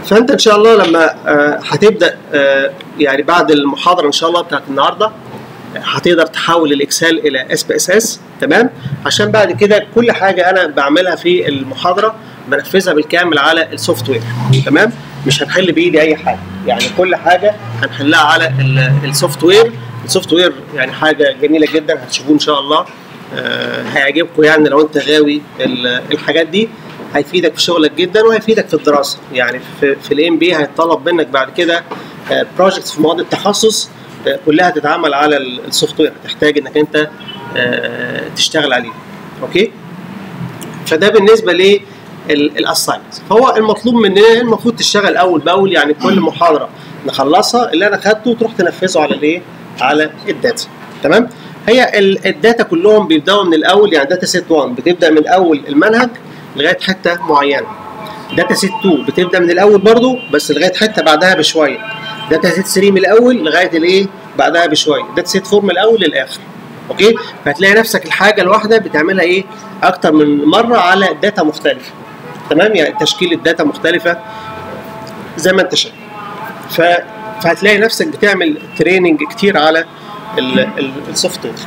فانت ان شاء الله لما آه، هتبدا آه، يعني بعد المحاضره ان شاء الله بتاعت النهارده هتقدر تحول الاكسل الى اس بي اس اس تمام عشان بعد كده كل حاجه انا بعملها في المحاضره بنفذها بالكامل على السوفت وير تمام مش هنحل بايدي اي حاجه يعني كل حاجه هنحلها على ال- السوفت وير السوفت وير يعني حاجه جميله جدا هتشوفوه ان شاء الله آه، هيعجبكم يعني لو انت غاوي ال- الحاجات دي هيفيدك في شغلك جدا وهيفيدك في الدراسه يعني في, في الام بي هيتطلب منك بعد كده بروجكتس في مواد التخصص آه، كلها تتعمل على ال- السوفت وير هتحتاج انك انت آه، تشتغل عليه اوكي فده بالنسبه للاساينمنت فهو المطلوب مننا المفروض تشتغل اول باول يعني كل محاضره نخلصها اللي انا خدته تروح تنفذه على الايه على الداتا تمام هي ال- الداتا كلهم بيبداوا من الاول يعني داتا سيت 1 بتبدا من اول المنهج لغايه حته معينه داتا سيت 2 بتبدا من الاول برضو بس لغايه حته بعدها بشويه داتا سيت 3 من الاول لغايه الايه بعدها بشويه داتا سيت 4 من الاول للاخر اوكي فهتلاقي نفسك الحاجه الواحده بتعملها ايه اكتر من مره على داتا مختلفه تمام يعني تشكيل الداتا مختلفه زي ما انت شايف ف... فهتلاقي نفسك بتعمل تريننج كتير على السوفت وير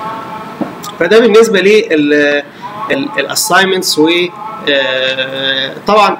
فده بالنسبه للاساينمنتس و آه، طبعا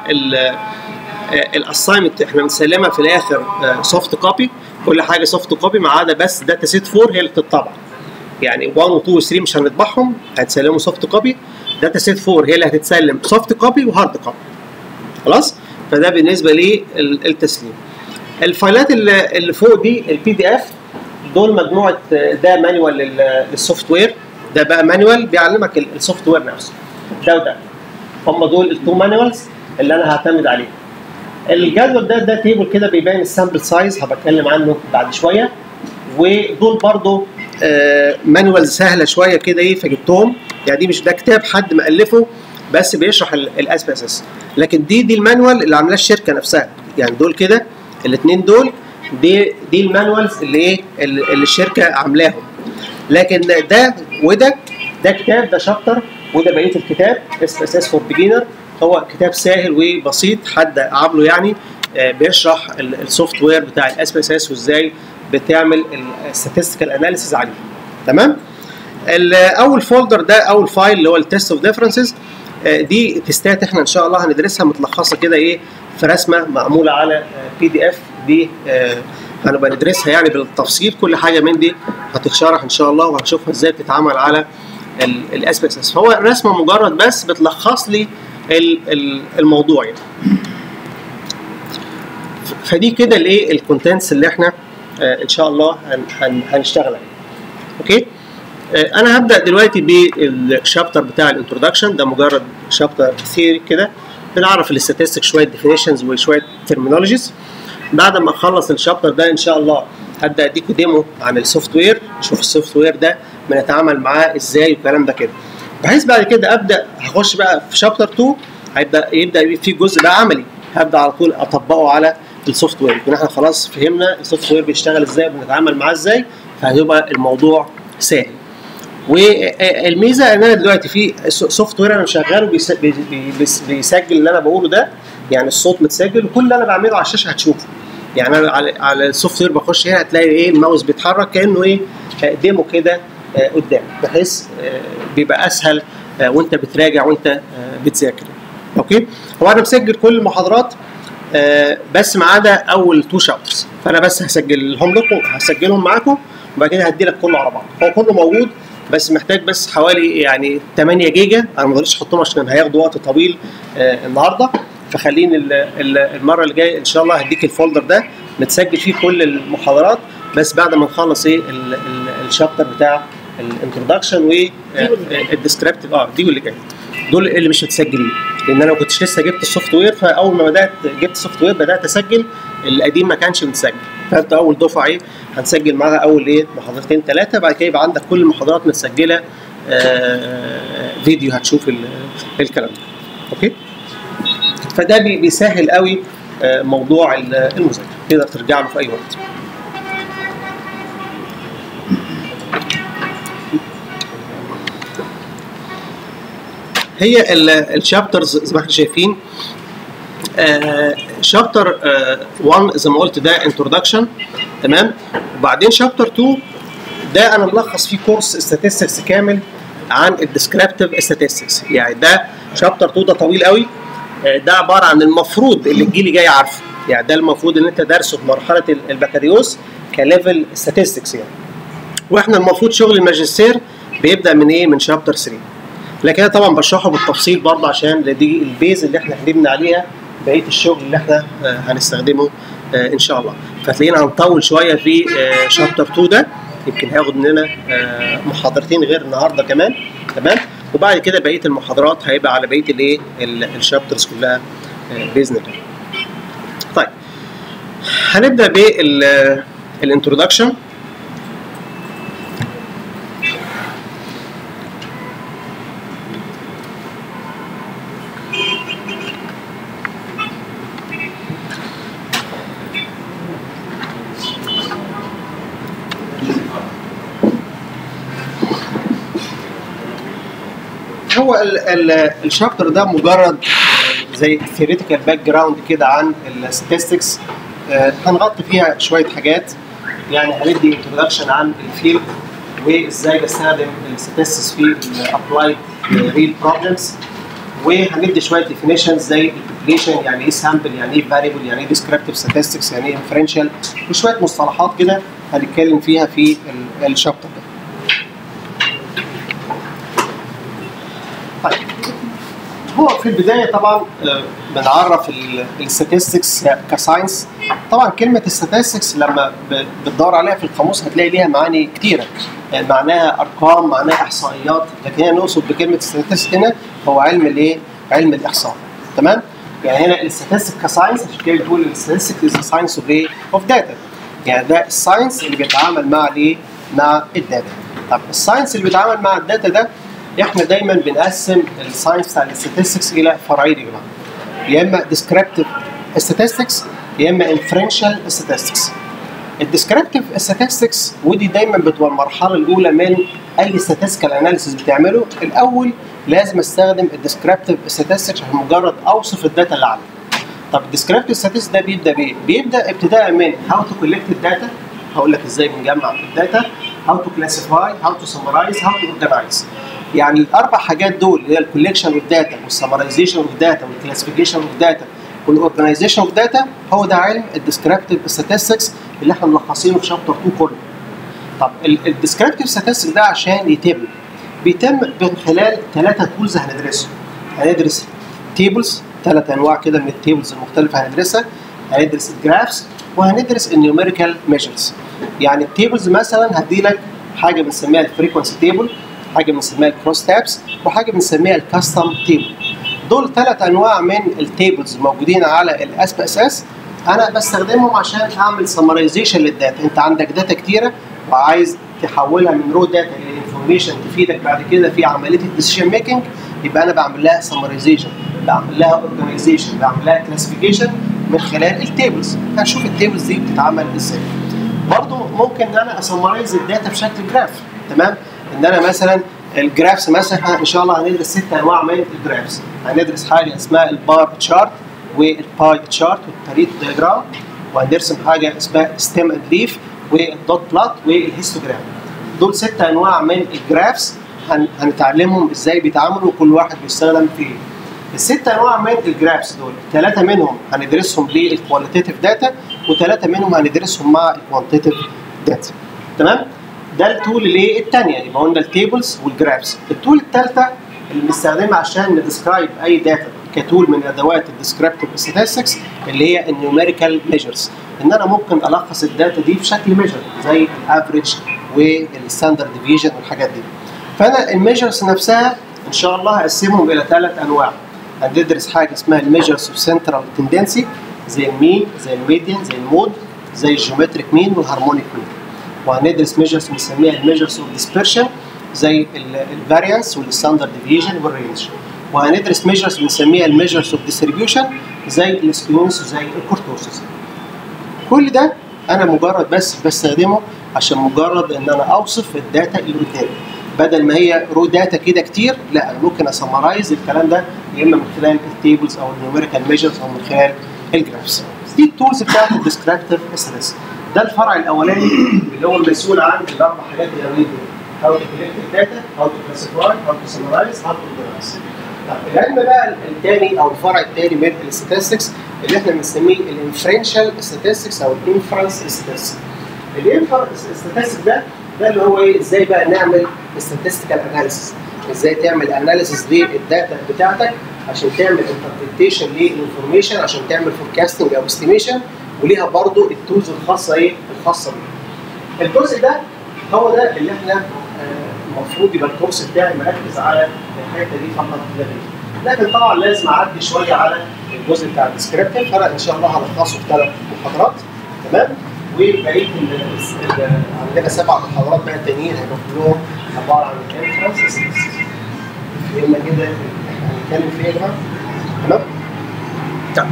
الاساينمنت احنا بنسلمها في الاخر سوفت كوبي كل حاجه سوفت كوبي ما عدا بس داتا سيت 4 هي اللي بتطبع يعني 1 و 2 و 3 مش هنطبعهم هتسلموا سوفت كوبي داتا سيت 4 هي اللي هتتسلم سوفت كوبي وهارد كوبي خلاص فده بالنسبه للتسليم الفايلات اللي اللي فوق دي البي دي اف دول مجموعه ده مانوال للسوفت وير ده بقى مانوال بيعلمك ال- السوفت وير نفسه ده وده هم دول التو مانوالز اللي انا هعتمد عليهم الجدول ده ده تيبل كده بيبين السامبل سايز هبتكلم عنه بعد شويه ودول برضو مانوالز سهله شويه كده ايه فجبتهم يعني دي مش ده كتاب حد مالفه بس بيشرح الاس بي اس اس لكن دي دي المانوال اللي عاملاه الشركه نفسها يعني دول كده الاثنين دول دي دي المانوالز اللي ايه اللي اللي الشركه عاملاهم لكن ده وده ده كتاب ده شابتر وده بقيه الكتاب اس اس اس فور بيجينر هو كتاب سهل وبسيط حد عامله يعني آه، بيشرح السوفت وير بتاع الاس بي اس اس وازاي بتعمل الستاتستيكال اناليسيز عليه تمام ال- اول فولدر ده اول فايل اللي هو التست اوف ديفرنسز دي تستات احنا ان شاء الله هندرسها متلخصه كده ايه في رسمه معموله على بي دي اف دي آه، هنبقى ندرسها يعني بالتفصيل كل حاجه من دي هتتشرح ان شاء الله وهنشوفها ازاي بتتعمل على الاس بي اس اس فهو الرسمه مجرد بس بتلخص لي ال- ال- الموضوع يعني فدي كده الايه الكونتنتس اللي احنا آه، ان شاء الله هن- هن- هنشتغل عليها اوكي آه، انا هبدا دلوقتي بالشابتر بتاع الانترودكشن ده مجرد شابتر ثيوري كده بنعرف الاستاتستيك شويه ديفينيشنز وشويه ترمينولوجيز بعد ما اخلص الشابتر ده ان شاء الله هبدا اديكم ديمو عن السوفت وير نشوف السوفت وير ده بنتعامل معاه ازاي والكلام ده كده بحيث بعد كده ابدا هخش بقى في شابتر 2 هيبدا يبدا يبقى في جزء بقى عملي هبدا على طول اطبقه على السوفت وير يكون احنا خلاص فهمنا السوفت وير بيشتغل ازاي وبنتعامل معاه ازاي فهيبقى الموضوع سهل والميزه ان انا دلوقتي في سوفت وير انا مشغله بيس- بي- بي- بيس- بيسجل اللي انا بقوله ده يعني الصوت متسجل وكل اللي انا بعمله على الشاشه هتشوفه يعني انا على على السوفت وير بخش هنا هتلاقي ايه الماوس بيتحرك كانه ايه ديمو كده آه، قدام بحيث آه، بيبقى اسهل آه، وانت بتراجع وانت آه، بتذاكر اوكي هو انا مسجل كل المحاضرات آه، بس ما عدا اول تو شابترز فانا بس هسجلهم لكم هسجلهم معاكم وبعد كده هدي لك كله على بعض هو كله موجود بس محتاج بس حوالي يعني 8 جيجا انا ما اقدرش احطهم عشان هياخدوا وقت طويل آه، النهارده فخليني ال- ال- المره اللي جايه ان شاء الله هديك الفولدر ده متسجل فيه كل المحاضرات بس بعد ما نخلص ايه ال- ال- الشابتر بتاع الانترودكشن والديسكريبتيف اه دي واللي جاي دول اللي مش متسجلين لان انا ما كنتش لسه جبت السوفت وير فاول ما بدات جبت السوفت وير بدات اسجل القديم ما كانش متسجل فانت اول دفعه ايه هنسجل معاها اول ايه محاضرتين ثلاثه بعد كده يبقى عندك كل المحاضرات متسجله آه فيديو هتشوف ال- الكلام ده اوكي فده بي- بيسهل قوي آه موضوع ال- المذاكره تقدر ترجع له في اي وقت هي الشابترز زي ما احنا شايفين شابتر 1 زي ما قلت ده انتروداكشن تمام وبعدين شابتر 2 ده انا ملخص فيه كورس statistics كامل عن الديسكريبتيف statistics يعني ده شابتر 2 ده طويل قوي آه، ده عباره عن المفروض اللي الجيل جاي عارفه يعني ده المفروض ان انت دارسه في مرحله ال- البكالوريوس كليفل statistics يعني واحنا المفروض شغل الماجستير بيبدا من ايه من شابتر 3 لكن انا طبعا بشرحه بالتفصيل برضه عشان دي البيز اللي احنا هنبني عليها بقيه الشغل اللي احنا آه، هنستخدمه آه، ان شاء الله فتلاقينا هنطول شويه في شابتر 2 ده يمكن هياخد مننا آه، محاضرتين غير النهارده كمان تمام وبعد كده بقيه المحاضرات هيبقى على بقيه الايه الشابترز كلها آه، باذن الله طيب هنبدا بالانترودكشن هو ال- ال- الشابتر ده مجرد زي ثيوريتيكال باك جراوند كده عن الستاتستكس هنغطي فيها شويه حاجات يعني هندي انتروداكشن عن الفيلد وازاي بستخدم الستاتستكس في الابلايد ريل بروبلمز وهندي شويه ديفينيشنز زي البوبليشن يعني ايه سامبل يعني ايه فاريبل يعني ايه ديسكريبتيف statistics يعني ايه انفرنشال وشويه مصطلحات كده هنتكلم فيها في ال- الشابتر ده طيب هو في البدايه طبعا آه، بنعرف الستاتستكس كساينس طبعا كلمه الستاتستكس لما ب- بتدور عليها في القاموس هتلاقي ليها معاني كتيره يعني معناها ارقام معناها احصائيات لكن هنا نقصد بكلمه الستاتستكس هنا هو علم الايه؟ علم الاحصاء تمام؟ يعني هنا الستاتستكس كساينس عشان كده بتقول الستاتستكس از ساينس اوف ايه؟ اوف داتا يعني ده الساينس اللي بيتعامل مع الايه؟ مع الداتا طب الساينس اللي بيتعامل مع الداتا ده احنا دايما بنقسم الساينس بتاع الستاتستكس الى فرعين يا جماعه يا اما descriptive statistics يا اما inferential statistics الديسكريبتيف statistics ودي دايما بتبقى المرحله الاولى من اي statistical analysis بتعمله الاول لازم استخدم الديسكريبتيف statistics عشان مجرد اوصف الداتا اللي عندي طب الديسكريبتيف statistics ده بيبدا بايه؟ بيبدا ابتداء من how to collect الداتا هقول لك ازاي بنجمع الداتا how to classify how to summarize how to organize يعني الاربع حاجات دول اللي هي الكوليكشن اوف داتا والسمرايزيشن اوف داتا والكلاسيفيكيشن اوف داتا والاورجنايزيشن اوف داتا هو ده علم الديسكريبتيف statistics اللي احنا ملخصينه في شابتر 2 كله طب الديسكريبتيف statistics ده عشان يتم بيتم من خلال ثلاثه تولز هندرسهم هندرس تيبلز ثلاث انواع كده من التيبلز المختلفه هندرسها هندرس الجرافس وهندرس النيوميريكال ميجرز يعني التيبلز مثلا هدي لك حاجه بنسميها الفريكونسي تيبل حاجه بنسميها الكروس تابس وحاجه بنسميها الكاستم تيبل دول ثلاث انواع من التيبلز موجودين على الاس بي اس اس انا بستخدمهم عشان اعمل سمرايزيشن للداتا انت عندك داتا كتيره وعايز تحولها من رو داتا لانفورميشن تفيدك بعد كده في عمليه الديسيشن ميكنج يبقى انا بعمل لها سمرايزيشن بعمل لها اورجانيزيشن بعمل لها كلاسيفيكيشن من خلال التيبلز هنشوف التيبلز دي بتتعمل ازاي برضو ممكن ان انا اسمرايز الداتا بشكل جراف تمام ان انا مثلا الجرافس مثلا ان شاء الله هندرس ست انواع من الجرافس هندرس حاجه اسمها البار تشارت والباي تشارت والتاريت دياجرام وهنرسم حاجه اسمها ستيم اند ليف والدوت بلات والهيستوجرام دول ست انواع من الجرافس هن- هنتعلمهم ازاي بيتعاملوا وكل واحد بيستخدم في ايه الست انواع من الجرافس دول ثلاثه منهم هندرسهم للكواليتيف داتا وثلاثه منهم هندرسهم مع الكوانتيتيف داتا تمام ده التول اللي الثانيه يبقى قلنا التيبلز والجرافس التول الثالثه اللي بنستخدمها عشان ندسكرايب اي داتا كتول من ادوات الديسكريبتيف statistics اللي هي النيوميريكال ميجرز ان انا ممكن الخص الداتا دي في شكل ميجر زي الافريج والستاندرد ديفيجن والحاجات دي فانا الميجرز نفسها ان شاء الله هقسمهم الى ثلاث انواع هندرس حاجه اسمها الميجرز اوف سنترال تندنسي زي المين زي الميديان زي المود زي الجيومتريك مين والهارمونيك مين وهندرس ميجرز بنسميها الميجرز اوف ديسبرشن زي الفاريانس والستاندرد ديفيجن والرينج وهندرس ميجرز بنسميها الميجرز اوف ديستريبيوشن زي السكيونس وزي الكورتوسس كل ده انا مجرد بس بستخدمه عشان مجرد ان انا اوصف الداتا اللي قدامي بدل ما هي رو داتا كده كتير لا انا ممكن اسمرايز الكلام ده يا اما من خلال التيبلز او النيوميريكال ميجرز او من خلال الجرافس دي التولز بتاعت الديسكريبتيف اس ده الفرع الاولاني اللي هو المسؤول عن الاربع حاجات اللي قبل دول how to collect data how to classify how to summarize how to organize طب العلم بقى الثاني او الفرع الثاني من الستاتستكس اللي احنا بنسميه الانفرنشال ستاتستكس او الانفرنس ستاتستكس الانفرنس ستاتستكس ده ده اللي هو ايه ازاي بقى نعمل statistical اناليسيس ازاي تعمل اناليسيس للداتا بتاعتك عشان تعمل انتربريتيشن للانفورميشن عشان تعمل فوركاستنج او استيميشن وليها برضو التولز الخاصه ايه الخاصه بيها الجزء ده هو ده اللي احنا المفروض يبقى الكورس بتاعي مركز على الحته دي فقط لا غير. لكن طبعا لازم اعدي شويه على الجزء بتاع الديسكريبتيف فانا ان شاء الله هلخصه في ثلاث محاضرات تمام وبقيه عندنا سبع محاضرات بقى التانيين هيبقوا كلهم عباره عن الانفرنس فهمنا كده احنا هنتكلم فيه يا جماعه تمام؟ طيب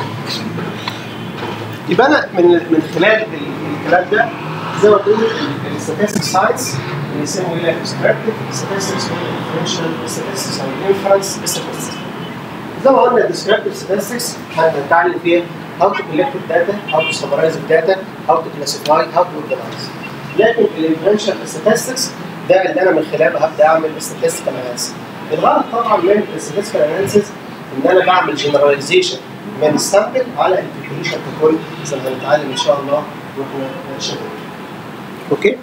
يبقى انا من من خلال الكلام ده زي ما قلت الستاتستيك ساينس بيسموا ايه الديسكريبتيف statistics والانفرنشال statistics او الانفرنس statistics زي ما قلنا الديسكريبتيف statistics هنتعلم فيها how to collect data, how to summarize the data, how to classify, how to organize. لكن الانفرنشال statistics ده اللي انا من خلاله هبدا اعمل statistical analysis. الغرض طبعا من statistical analysis ان انا بعمل generalization من السامبل على البوبوليشن ككل زي ما هنتعلم ان شاء الله واحنا شغالين. اوكي؟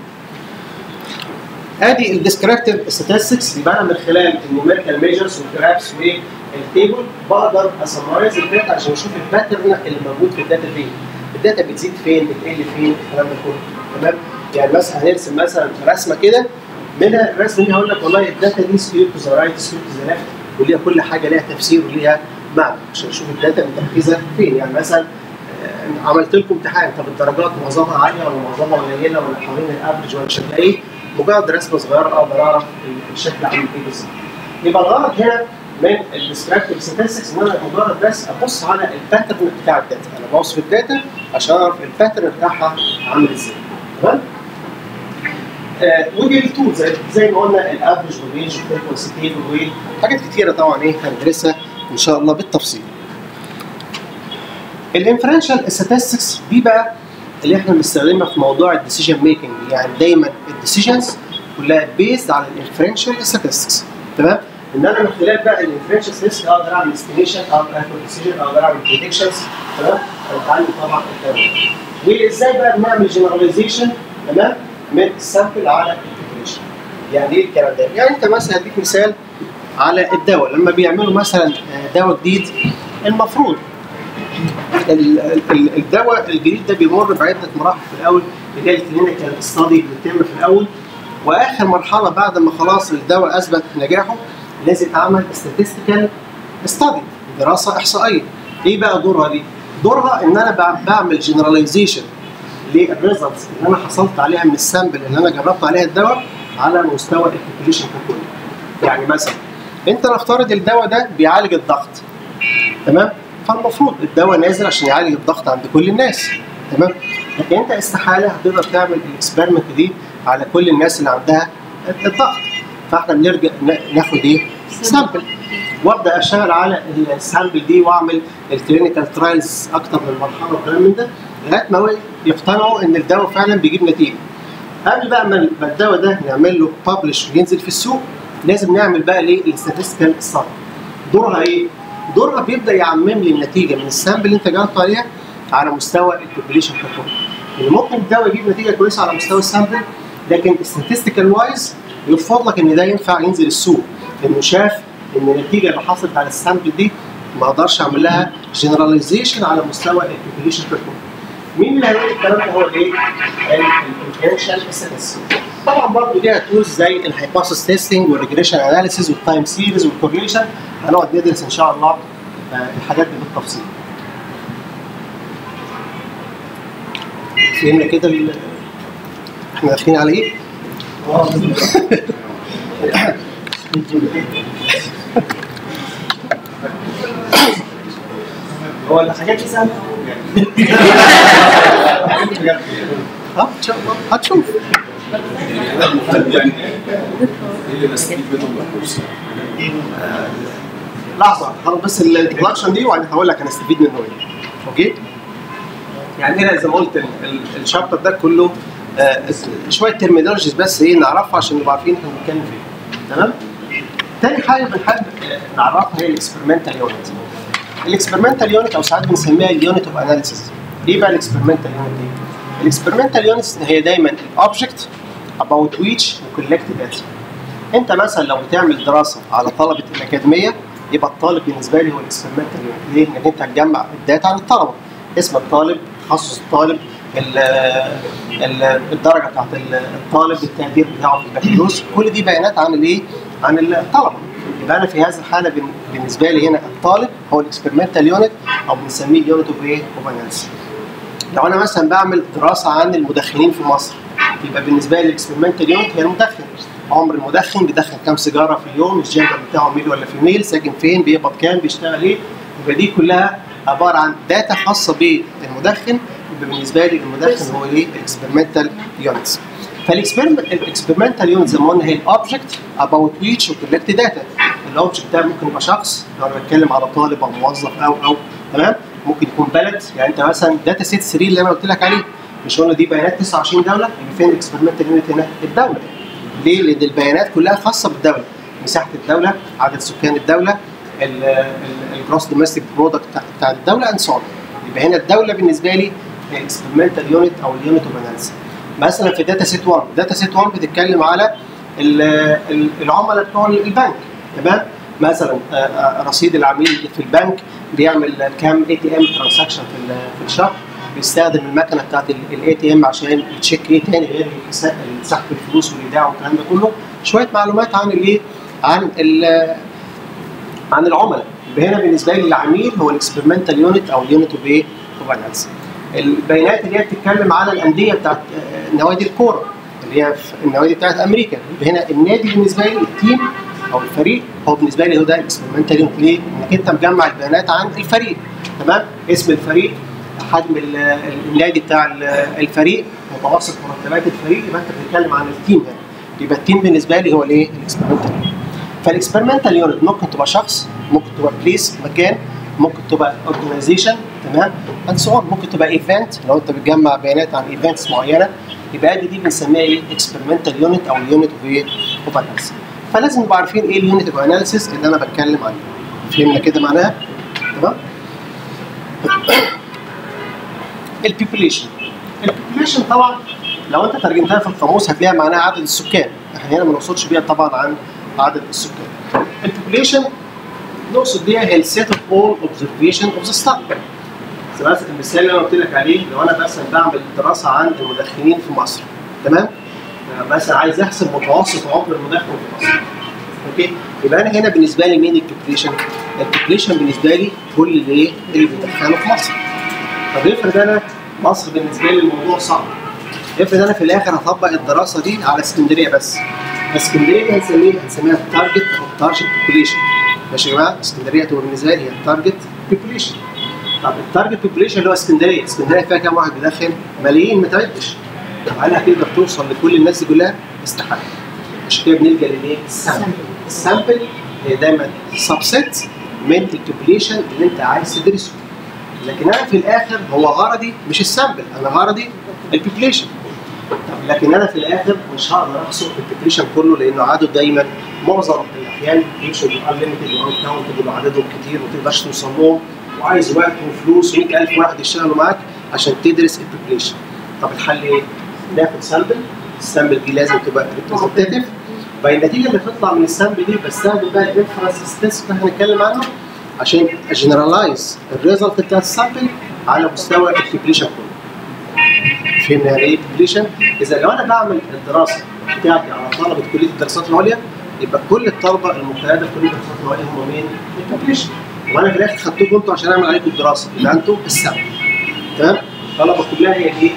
ادي الديسكريبتيف statistics يبقى انا من خلال النيوميريكال ميجرز والجرافس والتيبل بقدر اسمرايز الداتا عشان اشوف الباترن اللي موجود في الداتا فين الداتا بتزيد فين بتقل فين الكلام ده كله تمام يعني مثلا هنرسم مثلا رسمه كده منها الرسمه دي هقول لك والله الداتا دي سكيو تو ذا رايت سكيو تو ذا ليفت وليها كل حاجه ليها تفسير وليها معنى عشان اشوف الداتا متركزه فين يعني مثلا عملت لكم امتحان طب الدرجات معظمها عاليه ولا معظمها قليله ولا حوالين الافرج ولا شكلها ايه مجرد رسمه صغيره اقدر اعرف الشكل عامل ايه بالظبط. يبقى الغرض هنا من الديسكريبتيف ستاتستكس ان انا مجرد بس ابص على الباترن بتاع الداتا، انا بوصف الداتا عشان اعرف الباترن بتاعها عامل ازاي. تمام؟ آه ودي التول زي زي ما قلنا الافرج والرينج والفريكونسي تيبل وحاجات كتيره طبعا ايه هندرسها ان شاء الله بالتفصيل. الانفرنشال ستاتستكس دي بقى اللي احنا بنستخدمها في موضوع الديسيجن ميكنج يعني دايما الديسيجنز كلها بيزد على الانفرنشال ستاتستكس تمام ان انا من خلال بقى الانفرنشال ستاتستكس اقدر اعمل استيميشن اقدر اخد ديسيجن اقدر اعمل بريدكشنز تمام هنتعلم طبعا الكلام وازاي بقى بنعمل جنراليزيشن تمام من السامبل على البوبيليشن يعني ايه الكلام ده؟ يعني انت مثلا هديك مثال على الدواء لما بيعملوا مثلا دواء جديد المفروض الدواء الجديد ده بيمر بعده مراحل في الاول اللي هي الكلينيكال ستادي بتتم في الاول واخر مرحله بعد ما خلاص الدواء اثبت نجاحه لازم تعمل statistical ستادي دراسه احصائيه ايه بقى دورها دي؟ دورها ان انا بعمل جنراليزيشن للريزلتس اللي انا حصلت عليها من السامبل اللي انا جربت عليها الدواء على مستوى البوبيليشن ككل يعني مثلا انت نفترض الدواء ده بيعالج الضغط تمام؟ فالمفروض الدواء نازل عشان يعالج الضغط عند كل الناس تمام لكن انت استحاله هتقدر تعمل الاكسبيرمنت دي على كل الناس اللي عندها الضغط فاحنا بنرجع ناخد ايه سامبل وابدا اشتغل على السامبل دي واعمل الكلينيكال ترايلز اكتر من مرحله وكلام من ده لغايه ما يقتنعوا ان الدواء فعلا بيجيب نتيجه قبل بقى ما الدواء ده نعمل له ببلش وينزل في السوق لازم نعمل بقى ليه الاستاتستيكال ستادي دورها ايه؟ دورها بيبدا يعمم لي النتيجه من السامبل اللي انت جاوبت عليها على مستوى البوبيليشن ككل. يعني ممكن الدواء يجيب نتيجه كويسه على مستوى السامبل لكن statistical وايز يرفض لك ان ده ينفع ينزل السوق لانه شاف ان النتيجه اللي حصلت على السامبل دي ما اقدرش اعمل لها جنراليزيشن على مستوى البوبيليشن ككل. مين اللي هيقول الكلام ده هو الايه؟ الانفرنشال طبعا برضه ليها تولز زي الهايبوثيسيس تيستنج والريجريشن اناليسيز والتايم سيريز والكورليشن هنقعد ندرس ان شاء الله الحاجات دي بالتفصيل. فهمنا كده ال... احنا داخلين على ايه؟ هو الحاجات دي سهله اه ان شاء الله هتشوف يعني هذا المفروض يعني ايه اللي نستفيد منه من الكورس؟ لحظه هاخد بس الانترودكشن دي وبعدين هقول لك هنستفيد منه ايه اوكي يعني هنا زي ما قلت ال- ال- الشابتر ده كله آه، شويه ترمينولوجيز بس ايه نعرفها عشان نبقى عارفين احنا بنتكلم في ايه تمام تاني حاجه بنحب آه، نعرفها هي الاكسبيرمنتال يونت الاكسبيرمنتال يونت او ساعات بنسميها اليونت اوف اناليسيس ايه بقى الاكسبيرمنتال يونت دي الاكسبيرمنتال يونت هي دايما الاوبجكت about which we collect data انت مثلا لو بتعمل دراسه على طلبه الاكاديميه يبقى الطالب بالنسبه لي هو الاكسبيرمنتال يونت ليه؟ لان انت هتجمع الداتا عن الطلبه اسم الطالب تخصص الطالب ال- ال- الدرجه بتاعت الطالب التقدير بتاعه في البكالوريوس كل دي بيانات عن الايه؟ عن الطلبه يبقى انا في هذه الحاله بن- بالنسبه لي هنا الطالب هو الاكسبيرمنتال يونت او بنسميه اليونت اوف ايه؟ اوف اناليسيس لو انا مثلا بعمل دراسه عن المدخنين في مصر يبقى بالنسبه لي الاكسبيرمنتال يونت هي المدخن عمر المدخن بيدخن كام سيجاره في اليوم الجندر بتاعه ميل ولا فيميل ساكن فين بيقبض كام بيشتغل ايه يبقى دي كلها عباره عن داتا خاصه بالمدخن يبقى بالنسبه لي المدخن هو ايه الاكسبيرمنتال يونتس فالاكسبيرمنتال يونت زي ما قلنا هي الاوبجكت اباوت ويتش وكولكت داتا الاوبجكت ده ممكن يبقى شخص لو انا بتكلم على طالب او موظف او او تمام ممكن يكون بلد يعني انت مثلا داتا سيت 3 اللي انا قلت لك عليه مش قلنا دي بيانات 29 دوله يبقى فين الاكسبيرمنتال يونت هنا الدوله ليه؟ لان البيانات كلها خاصه بالدوله مساحه الدوله عدد سكان الدوله الجروس دوميستيك برودكت بتاع الدوله اند سو يبقى هنا الدوله بالنسبه لي هي اكسبيرمنتال يونت او اليونت اوف اناليسيس مثلا في داتا سيت 1 داتا سيت 1 بتتكلم على ال- ال- العملاء بتوع البنك تمام مثلا آه، آه، رصيد العميل في البنك بيعمل كام اي تي ام ترانزاكشن في ال- في الشهر بيستخدم المكنه بتاعت الاي تي ام عشان يتشيك ايه تاني غير الس- سحب الفلوس والايداع والكلام ده كله شويه معلومات عن الايه عن ال- عن العملاء يبقى هنا بالنسبه لي العميل هو الاكسبيرمنتال يونت او اليونت اوف ايه اوف اناليسيس البيانات اللي هي بتتكلم على الانديه بتاعت آه، نوادي الكوره اللي هي في النوادي بتاعت امريكا يبقى هنا النادي بالنسبه لي التيم او الفريق هو بالنسبه لي هو ده الاكسبيرمنتال يونت ليه؟ انك انت مجمع البيانات عن الفريق تمام اسم الفريق حجم ال- ال- النادي بتاع ال- الفريق متوسط مرتبات الفريق يبقى انت بتتكلم عن التيم هنا يبقى التيم بالنسبه لي هو الايه؟ الاكسبيرمنتال يونت فالاكسبيرمنتال يونت ممكن تبقى شخص ممكن تبقى بليس مكان ممكن تبقى اورجنايزيشن تمام اند سو ممكن تبقى ايفنت لو انت بتجمع بيانات عن ايفنتس معينه يبقى دي دي بنسميها ايه اكسبيرمنتال يونت او اليونت اوف ايه اوف اناليسيس فلازم نبقى عارفين ايه اليونت اوف اناليسيس اللي انا بتكلم عنه فهمنا كده معناها تمام البيبوليشن البيبوليشن طبعا لو انت ترجمتها في القاموس هتلاقيها معناها عدد السكان احنا هنا ما نقصدش بيها طبعا عن عدد السكان البيبوليشن نقصد بيها هي السيت اوف اول اوبزرفيشن اوف ذا ستادي مثلا المثال اللي انا قلت لك عليه لو انا مثلا بعمل دراسه عن المدخنين في مصر تمام مثلا عايز احسب متوسط عمر المدخن في مصر اوكي يبقى انا هنا بالنسبه لي مين البوبليشن؟ البوبليشن بالنسبه لي كل اللي ايه اللي بيدخنوا في مصر طب افرض انا مصر بالنسبه لي الموضوع صعب افرض انا في الاخر هطبق الدراسه دي على اسكندريه بس اسكندريه دي هنسميها هنسميها التارجت او التارجت بوبليشن ماشي يا جماعه اسكندريه تبقى بالنسبه لي هي التارجت بوبليشن طب التارجت بوبليشن اللي هو اسكندريه اسكندريه فيها كام واحد بيدخن ملايين ما تعدش طب هل هتقدر توصل لكل الناس دي كلها استحاله عشان كده بنلجا للايه السامبل السامبل هي دايما سبسيت من البوبليشن اللي انت عايز تدرسه لكن انا في الاخر هو غرضي مش السامبل انا غرضي البوبليشن طب لكن انا في الاخر مش هقدر احصر البوبليشن كله لانه عدد دايما معظم الاحيان بيمشوا بالانليمتد وانكاونتبل وعددهم كتير وما تقدرش توصل لهم وعايز وقت وفلوس و100000 واحد يشتغلوا معاك عشان تدرس البوبليشن طب الحل ايه؟ ناخد سامبل السامبل دي لازم تبقى ريبريزنتيف باي النتيجه اللي بتطلع من السامبل دي بستخدم بقى الانفرنس ستيتس اللي احنا هنتكلم عنه عشان اجنرالايز الريزلت بتاع السامبل على مستوى البوبليشن كله فهمنا يعني ايه بوبليشن؟ اذا لو انا بعمل الدراسه بتاعتي على طلبه كليه الدراسات العليا يبقى كل الطلبه المجتهده في كليه الدراسات العليا هم مين؟ البوبليشن وانا في الاخر خدتكم انتوا عشان اعمل عليكم الدراسه يبقى انتوا السامبل تمام؟ الطلبه كلها هي ايه؟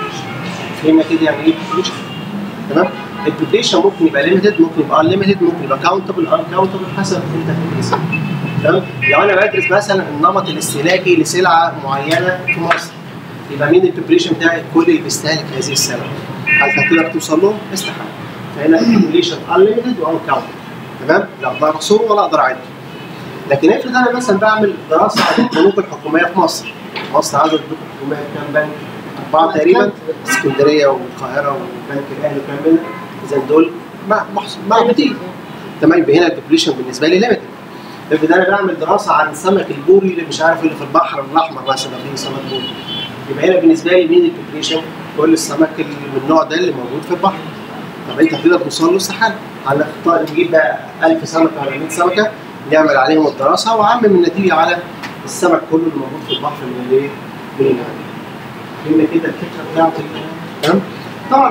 فهمنا كده يعني ايه بوبليشن تمام؟ البوبليشن ممكن يبقى ليميتد ممكن يبقى انليميتد ممكن يبقى كاونتبل ان كاونتبل حسب انت بتدرس تمام لو انا بدرس مثلا النمط الاستهلاكي لسلعه معينه في مصر يبقى مين البوبليشن بتاعي كل اللي بيستهلك هذه السلعه هل هتقدر توصل لهم؟ استحاله فهنا البوبوليشن انليمتد وان كاونت تمام لا اقدر احصره ولا اقدر اعده لكن افرض انا مثلا بعمل دراسه عن البنوك الحكوميه في مصر مصر عدد البنوك الحكوميه كام بنك؟ اربعه تقريبا اسكندريه والقاهره وبنك الاهلي وكام بنك اذا دول معدودين تمام يبقى هنا البوبوليشن بالنسبه لي ليميتد افرض انا بعمل دراسه عن السمك البوري اللي مش عارف اللي في البحر الاحمر مثلا في سمك بوري يبقى هنا بالنسبه لي مين البوبوليشن؟ كل السمك اللي من النوع ده اللي موجود في البحر طب انت هتقدر توصل له استحاله هنختار نجيب بقى 1000 سمكه ولا 100 سمكه نعمل عليهم الدراسه واعمم النتيجه على السمك كله اللي موجود في البحر من الايه؟ من النهايه. فهمنا كده الفكره بتاعت تمام؟ طبعا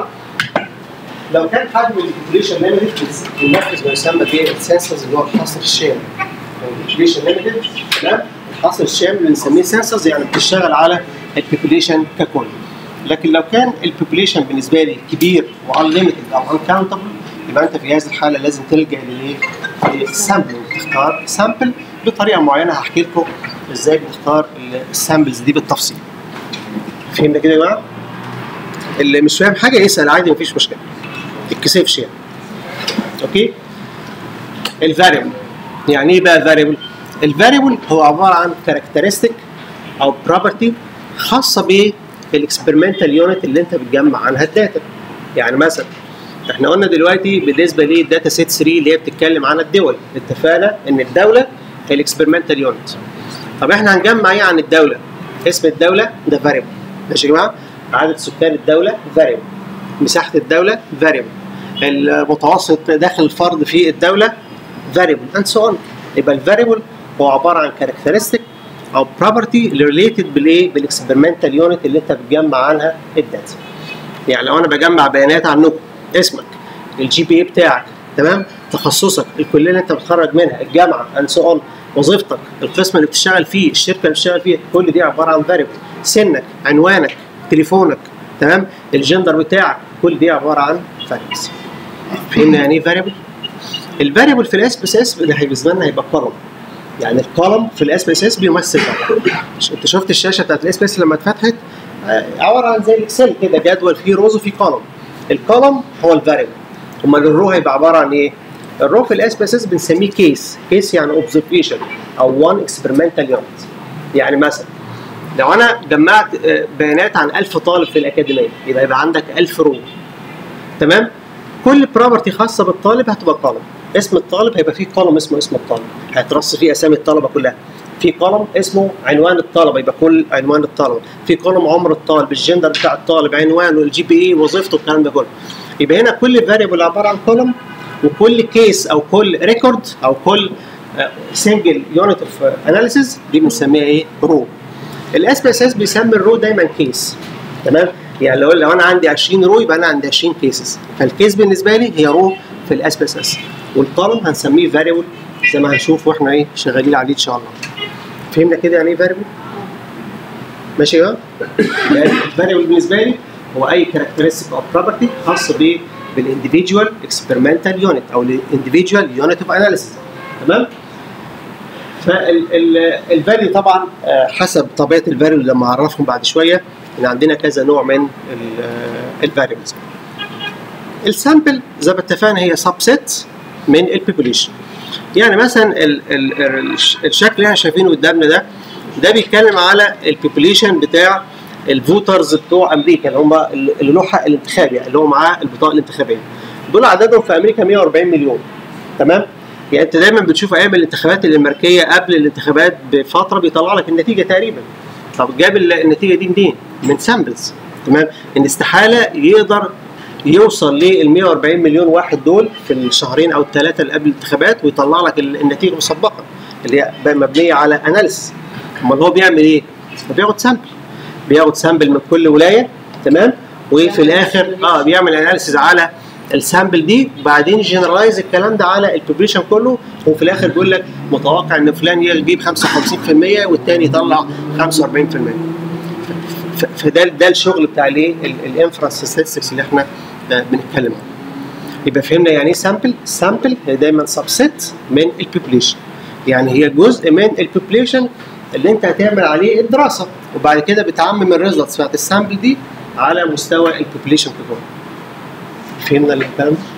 لو كان حجم البوبوليشن ليميتد بننفذ ما يسمى بالسنسرز اللي هو الحصر الشامل. البوبوليشن ليميتد تمام؟ الحصر الشامل اللي بنسميه سنسرز يعني بتشتغل على البوبوليشن ككل. لكن لو كان البوبوليشن بالنسبه لي كبير وانليمتد او انكاونتبل يبقى انت في هذه الحاله لازم تلجا للايه؟ للسامبلنج تختار سامبل بطريقه معينه هحكي لكم ازاي بنختار السامبلز دي بالتفصيل. فهمنا كده يا جماعه؟ اللي مش فاهم حاجه يسال عادي مفيش مشكله. ما تتكسفش يعني. اوكي؟ الفاريبل يعني ايه بقى فاريبل؟ الفاريبل هو عباره عن كاركترستيك او بروبرتي خاصه بالاكسبيرمنتال يونت اللي انت بتجمع عنها الداتا. يعني مثلا احنا قلنا دلوقتي بالنسبه للداتا سيت 3 اللي هي بتتكلم عن الدول اتفقنا ان الدوله هي الاكسبيرمنتال يونت طب احنا هنجمع ايه عن الدوله اسم الدوله ده فاريبل ماشي يا جماعه عدد سكان الدوله فاريبل مساحه الدوله فاريبل المتوسط داخل الفرد في الدوله فاريبل اند سو اون يبقى الفاريبل هو عباره عن كاركترستيك او بروبرتي ريليتد بالايه بالاكسبيرمنتال يونت اللي انت بتجمع عنها الداتا يعني لو انا بجمع بيانات عنكم اسمك الجي بي اي بتاعك تمام تخصصك الكليه اللي انت بتخرج منها الجامعه اند سو اون وظيفتك القسم اللي بتشتغل فيه الشركه اللي بتشتغل فيها كل دي عباره عن فاريبل سنك عنوانك تليفونك تمام الجندر بتاعك كل دي عباره عن فاريبلز فهمنا يعني ايه فاريبل الفاريبل في الاس بي اس اس اللي بالنسبه لنا هيبقى كولوم يعني الكولوم في الاس بي اس اس بيمثل انت شفت الشاشه بتاعت الاس بي اس لما اتفتحت عباره عن زي الاكسل كده جدول فيه روز وفيه كولوم الكولوم هو الفاريبل امال الرو هيبقى عباره عن ايه؟ الرو في الاس بي اس اس بنسميه كيس كيس يعني اوبزرفيشن او وان اكسبيرمنتال يونت يعني مثلا لو انا جمعت بيانات عن 1000 طالب في الاكاديميه يبقى يبقى عندك 1000 رو تمام كل بروبرتي خاصه بالطالب هتبقى كولوم اسم الطالب هيبقى فيه كولوم اسمه اسم الطالب هيترص فيه اسامي الطلبه كلها في كولوم اسمه عنوان الطلبه يبقى كل عنوان الطلبه في كولوم عمر الطالب الجندر بتاع الطالب عنوانه الجي بي اي وظيفته الكلام ده كله يبقى هنا كل فاريبل عباره عن كولوم وكل كيس او كل ريكورد او كل سنجل يونت اوف اناليسيز دي بنسميها ايه رو الاس بي اس اس بيسمي الرو دايما كيس تمام يعني لو لو انا عندي 20 رو يبقى انا عندي 20 كيسز فالكيس بالنسبه لي هي رو في الاس بي اس اس والكولوم هنسميه فاريبل زي ما هنشوف واحنا ايه شغالين عليه ان شاء الله فهمنا كده يعني ايه فاريبل ماشي يا الفاريبل بالنسبه لي هو اي كاركترستيك او بروبرتي خاص ب بالانديفيدوال اكسبيرمنتال يونت او الانديفيدوال يونت اوف اناليسيس تمام فالفاليو طبعا حسب طبيعه الفاليو لما اعرفهم بعد شويه ان عندنا كذا نوع من الفاريبلز السامبل زي ما اتفقنا هي سبسيت من البوبوليشن يعني مثلا ال ال الشكل اللي احنا شايفينه قدامنا ده ده بيتكلم على البوبوليشن بتاع الفوترز بتوع امريكا اللي هم اللي له حق الانتخاب يعني اللي هو معاه البطاقه الانتخابيه دول عددهم في امريكا 140 مليون تمام يعني انت دايما بتشوف ايام الانتخابات الامريكيه قبل الانتخابات بفتره بيطلع لك النتيجه تقريبا طب جاب النتيجه دي منين؟ من سامبلز تمام ان استحاله يقدر يوصل لل 140 مليون واحد دول في الشهرين او الثلاثه اللي قبل الانتخابات ويطلع لك النتيجه مسبقا اللي هي مبنيه على اناليسيس امال هو بيعمل ايه؟ بياخد سامبل بياخد سامبل من كل ولايه تمام وفي الاخر اه بيعمل اناليسيز على السامبل دي وبعدين جنرالايز الكلام ده على البوبليشن كله وفي الاخر بيقول لك متوقع ان فلان يجيب 55% والتاني يطلع 45% فده ده الشغل بتاع الايه الانفرا ستاتستكس اللي احنا بنتكلم عنه يبقى فهمنا يعني ايه سامبل السامبل هي دايما سبسيت من البوبليشن يعني هي جزء من البوبليشن اللي انت هتعمل عليه الدراسه وبعد كده بتعمم الريزلتس بتاعت السامبل دي على مستوى البوبليشن ككل فهمنا الكلام ده؟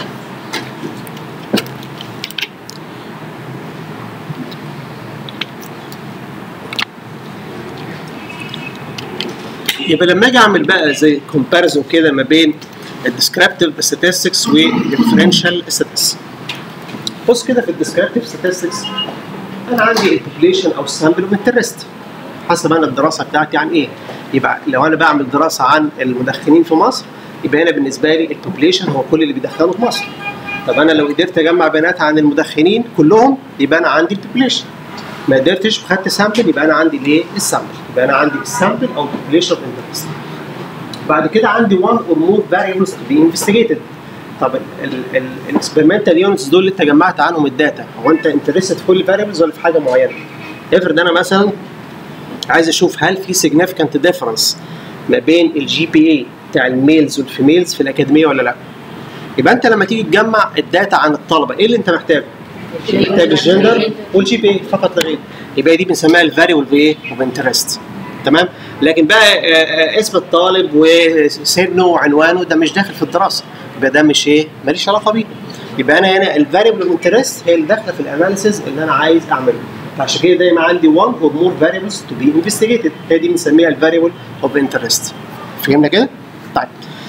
يبقى لما اجي اعمل بقى زي كومباريزون كده ما بين الديسكريبتيف statistics والديفرنشال statistics بص كده في الديسكريبتيف statistics انا عندي البوبليشن او السامبل اوف انترست حسب انا الدراسه بتاعتي عن ايه يبقى لو انا بعمل دراسه عن المدخنين في مصر يبقى انا بالنسبه لي البوبليشن هو كل اللي بيدخنوا في مصر طب انا لو قدرت اجمع بيانات عن المدخنين كلهم يبقى انا عندي البوبليشن ما قدرتش وخدت سامبل يبقى انا عندي الايه السامبل يبقى انا عندي السامبل او البوبليشن اوف انترست بعد كده عندي one or more variables to be investigated طب الاكسبيرمنتال يونتس دول اللي انت جمعت عنهم الداتا هو انت انترستد في كل فاريبلز ولا في حاجه معينه؟ افرض انا مثلا عايز اشوف هل في significant ديفرنس ما بين الجي بي اي بتاع الميلز والفيميلز في الاكاديميه ولا لا؟ يبقى انت لما تيجي تجمع الداتا عن الطلبه ايه اللي انت محتاجه؟ محتاج الجندر والجي بي اي فقط لا غير يبقى دي بنسميها الفاريبل بايه؟ اوف انترست تمام؟ لكن بقى آه، آه، اسم الطالب وسنه وعنوانه ده مش داخل في الدراسه يبقى ده مش ايه؟ ماليش علاقه بيه يبقى انا هنا الفاريبل اوف انترست هي اللي داخله في الاناليسيز اللي انا عايز اعمله فعشان كده دايما عندي one or more variables to be investigated هي دي بنسميها الفاريبل اوف انترست فهمنا كده؟ طيب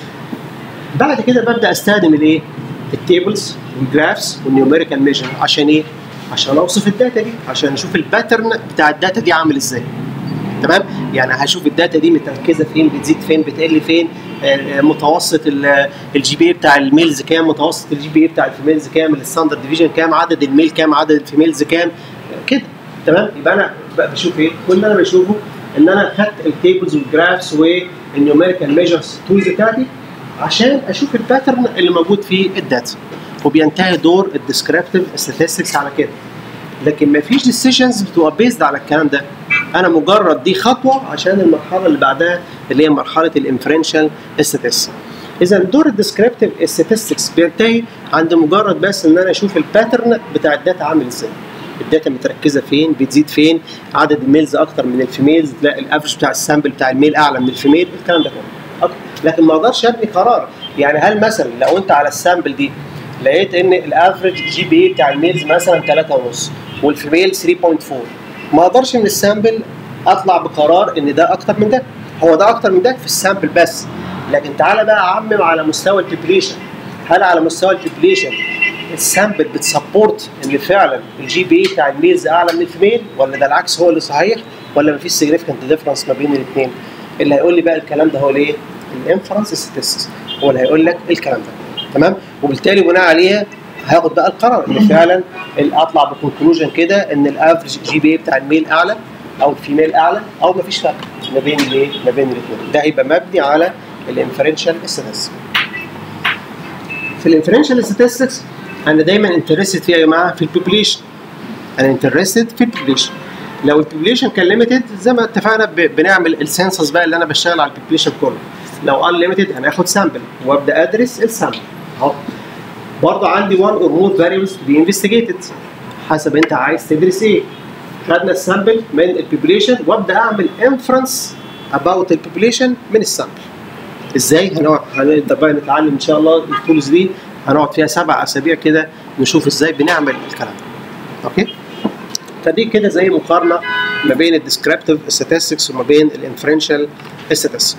بعد كده ببدا استخدم الايه؟ التيبلز والجرافس والنيوميريكال ميجر عشان ايه؟ عشان اوصف الداتا دي عشان اشوف الباترن بتاع الداتا دي عامل ازاي تمام يعني هشوف الداتا دي متركزه فين بتزيد فين بتقل فين آه، آه، متوسط الجي بي اي بتاع الميلز كام متوسط الجي بي اي بتاع الفيميلز كام الستاندرد ديفيجن كام عدد الميل كام عدد الفيميلز كام آه، كده تمام يبقى انا بقى بشوف ايه كل اللي انا بشوفه ان انا خدت التيبلز والجرافس والنيوميريكال ميجرز تولز بتاعتي عشان اشوف الباترن اللي موجود في الداتا وبينتهي دور الديسكريبتيف statistics على كده لكن ما فيش ديسيجنز بتبقى بيزد على الكلام ده انا مجرد دي خطوه عشان المرحله اللي بعدها اللي هي مرحله الانفرنشال statistics اذا دور الديسكريبتيف statistics بينتهي عند مجرد بس ان انا اشوف الباترن بتاع الداتا عامل ازاي الداتا متركزه فين بتزيد فين عدد الميلز اكتر من الفيميلز لا الافرج بتاع السامبل بتاع الميل اعلى من الفيميل الكلام ده كله أكتر. لكن ما اقدرش ابني قرار يعني هل مثلا لو انت على السامبل دي لقيت ان الافرج جي بي اي بتاع الميلز مثلا 3.5 والفيميل 3.4 ما اقدرش من السامبل اطلع بقرار ان ده اكتر من ده هو ده اكتر من ده في السامبل بس لكن تعالى بقى اعمم على مستوى البوبليشن هل على مستوى البوبليشن السامبل بتسبورت ان فعلا الجي بي اي بتاع الميلز اعلى من الفيميل ولا ده العكس هو اللي صحيح ولا مفيش سيجنفكانت ديفرنس ما بين الاثنين اللي هيقول لي بقى الكلام ده هو الايه؟ الانفرنس ستاتستكس هو اللي هيقول لك الكلام ده تمام وبالتالي بناء عليها هاخد بقى القرار ان فعلا ال- اطلع بكونكلوجن كده ان الافرج جي بي اي بتاع الميل اعلى او الفيميل اعلى او مفيش فرق ما بين الايه؟ ما بين الاثنين ده هيبقى مبني على الانفرنشال statistics في الانفرنشال statistics انا دايما انترستد فيها يا جماعه في البوبليشن انا انترستد في البوبليشن لو البوبليشن كان ليميتد زي ما اتفقنا ب- بنعمل السنسس بقى اللي انا بشتغل على البوبليشن كله لو قال ليميتد هناخد سامبل وابدا ادرس السامبل اهو برضه عندي one or more variables to be investigated حسب انت عايز تدرس ايه خدنا السامبل من البوبليشن وابدا اعمل انفرنس about البوبليشن من السامبل ازاي هنقعد هنقدر بقى نتعلم ان شاء الله التولز دي هنقعد فيها سبع اسابيع كده نشوف ازاي بنعمل الكلام ده اوكي فدي كده زي مقارنه ما بين الديسكريبتيف statistics وما بين الانفرنشال statistics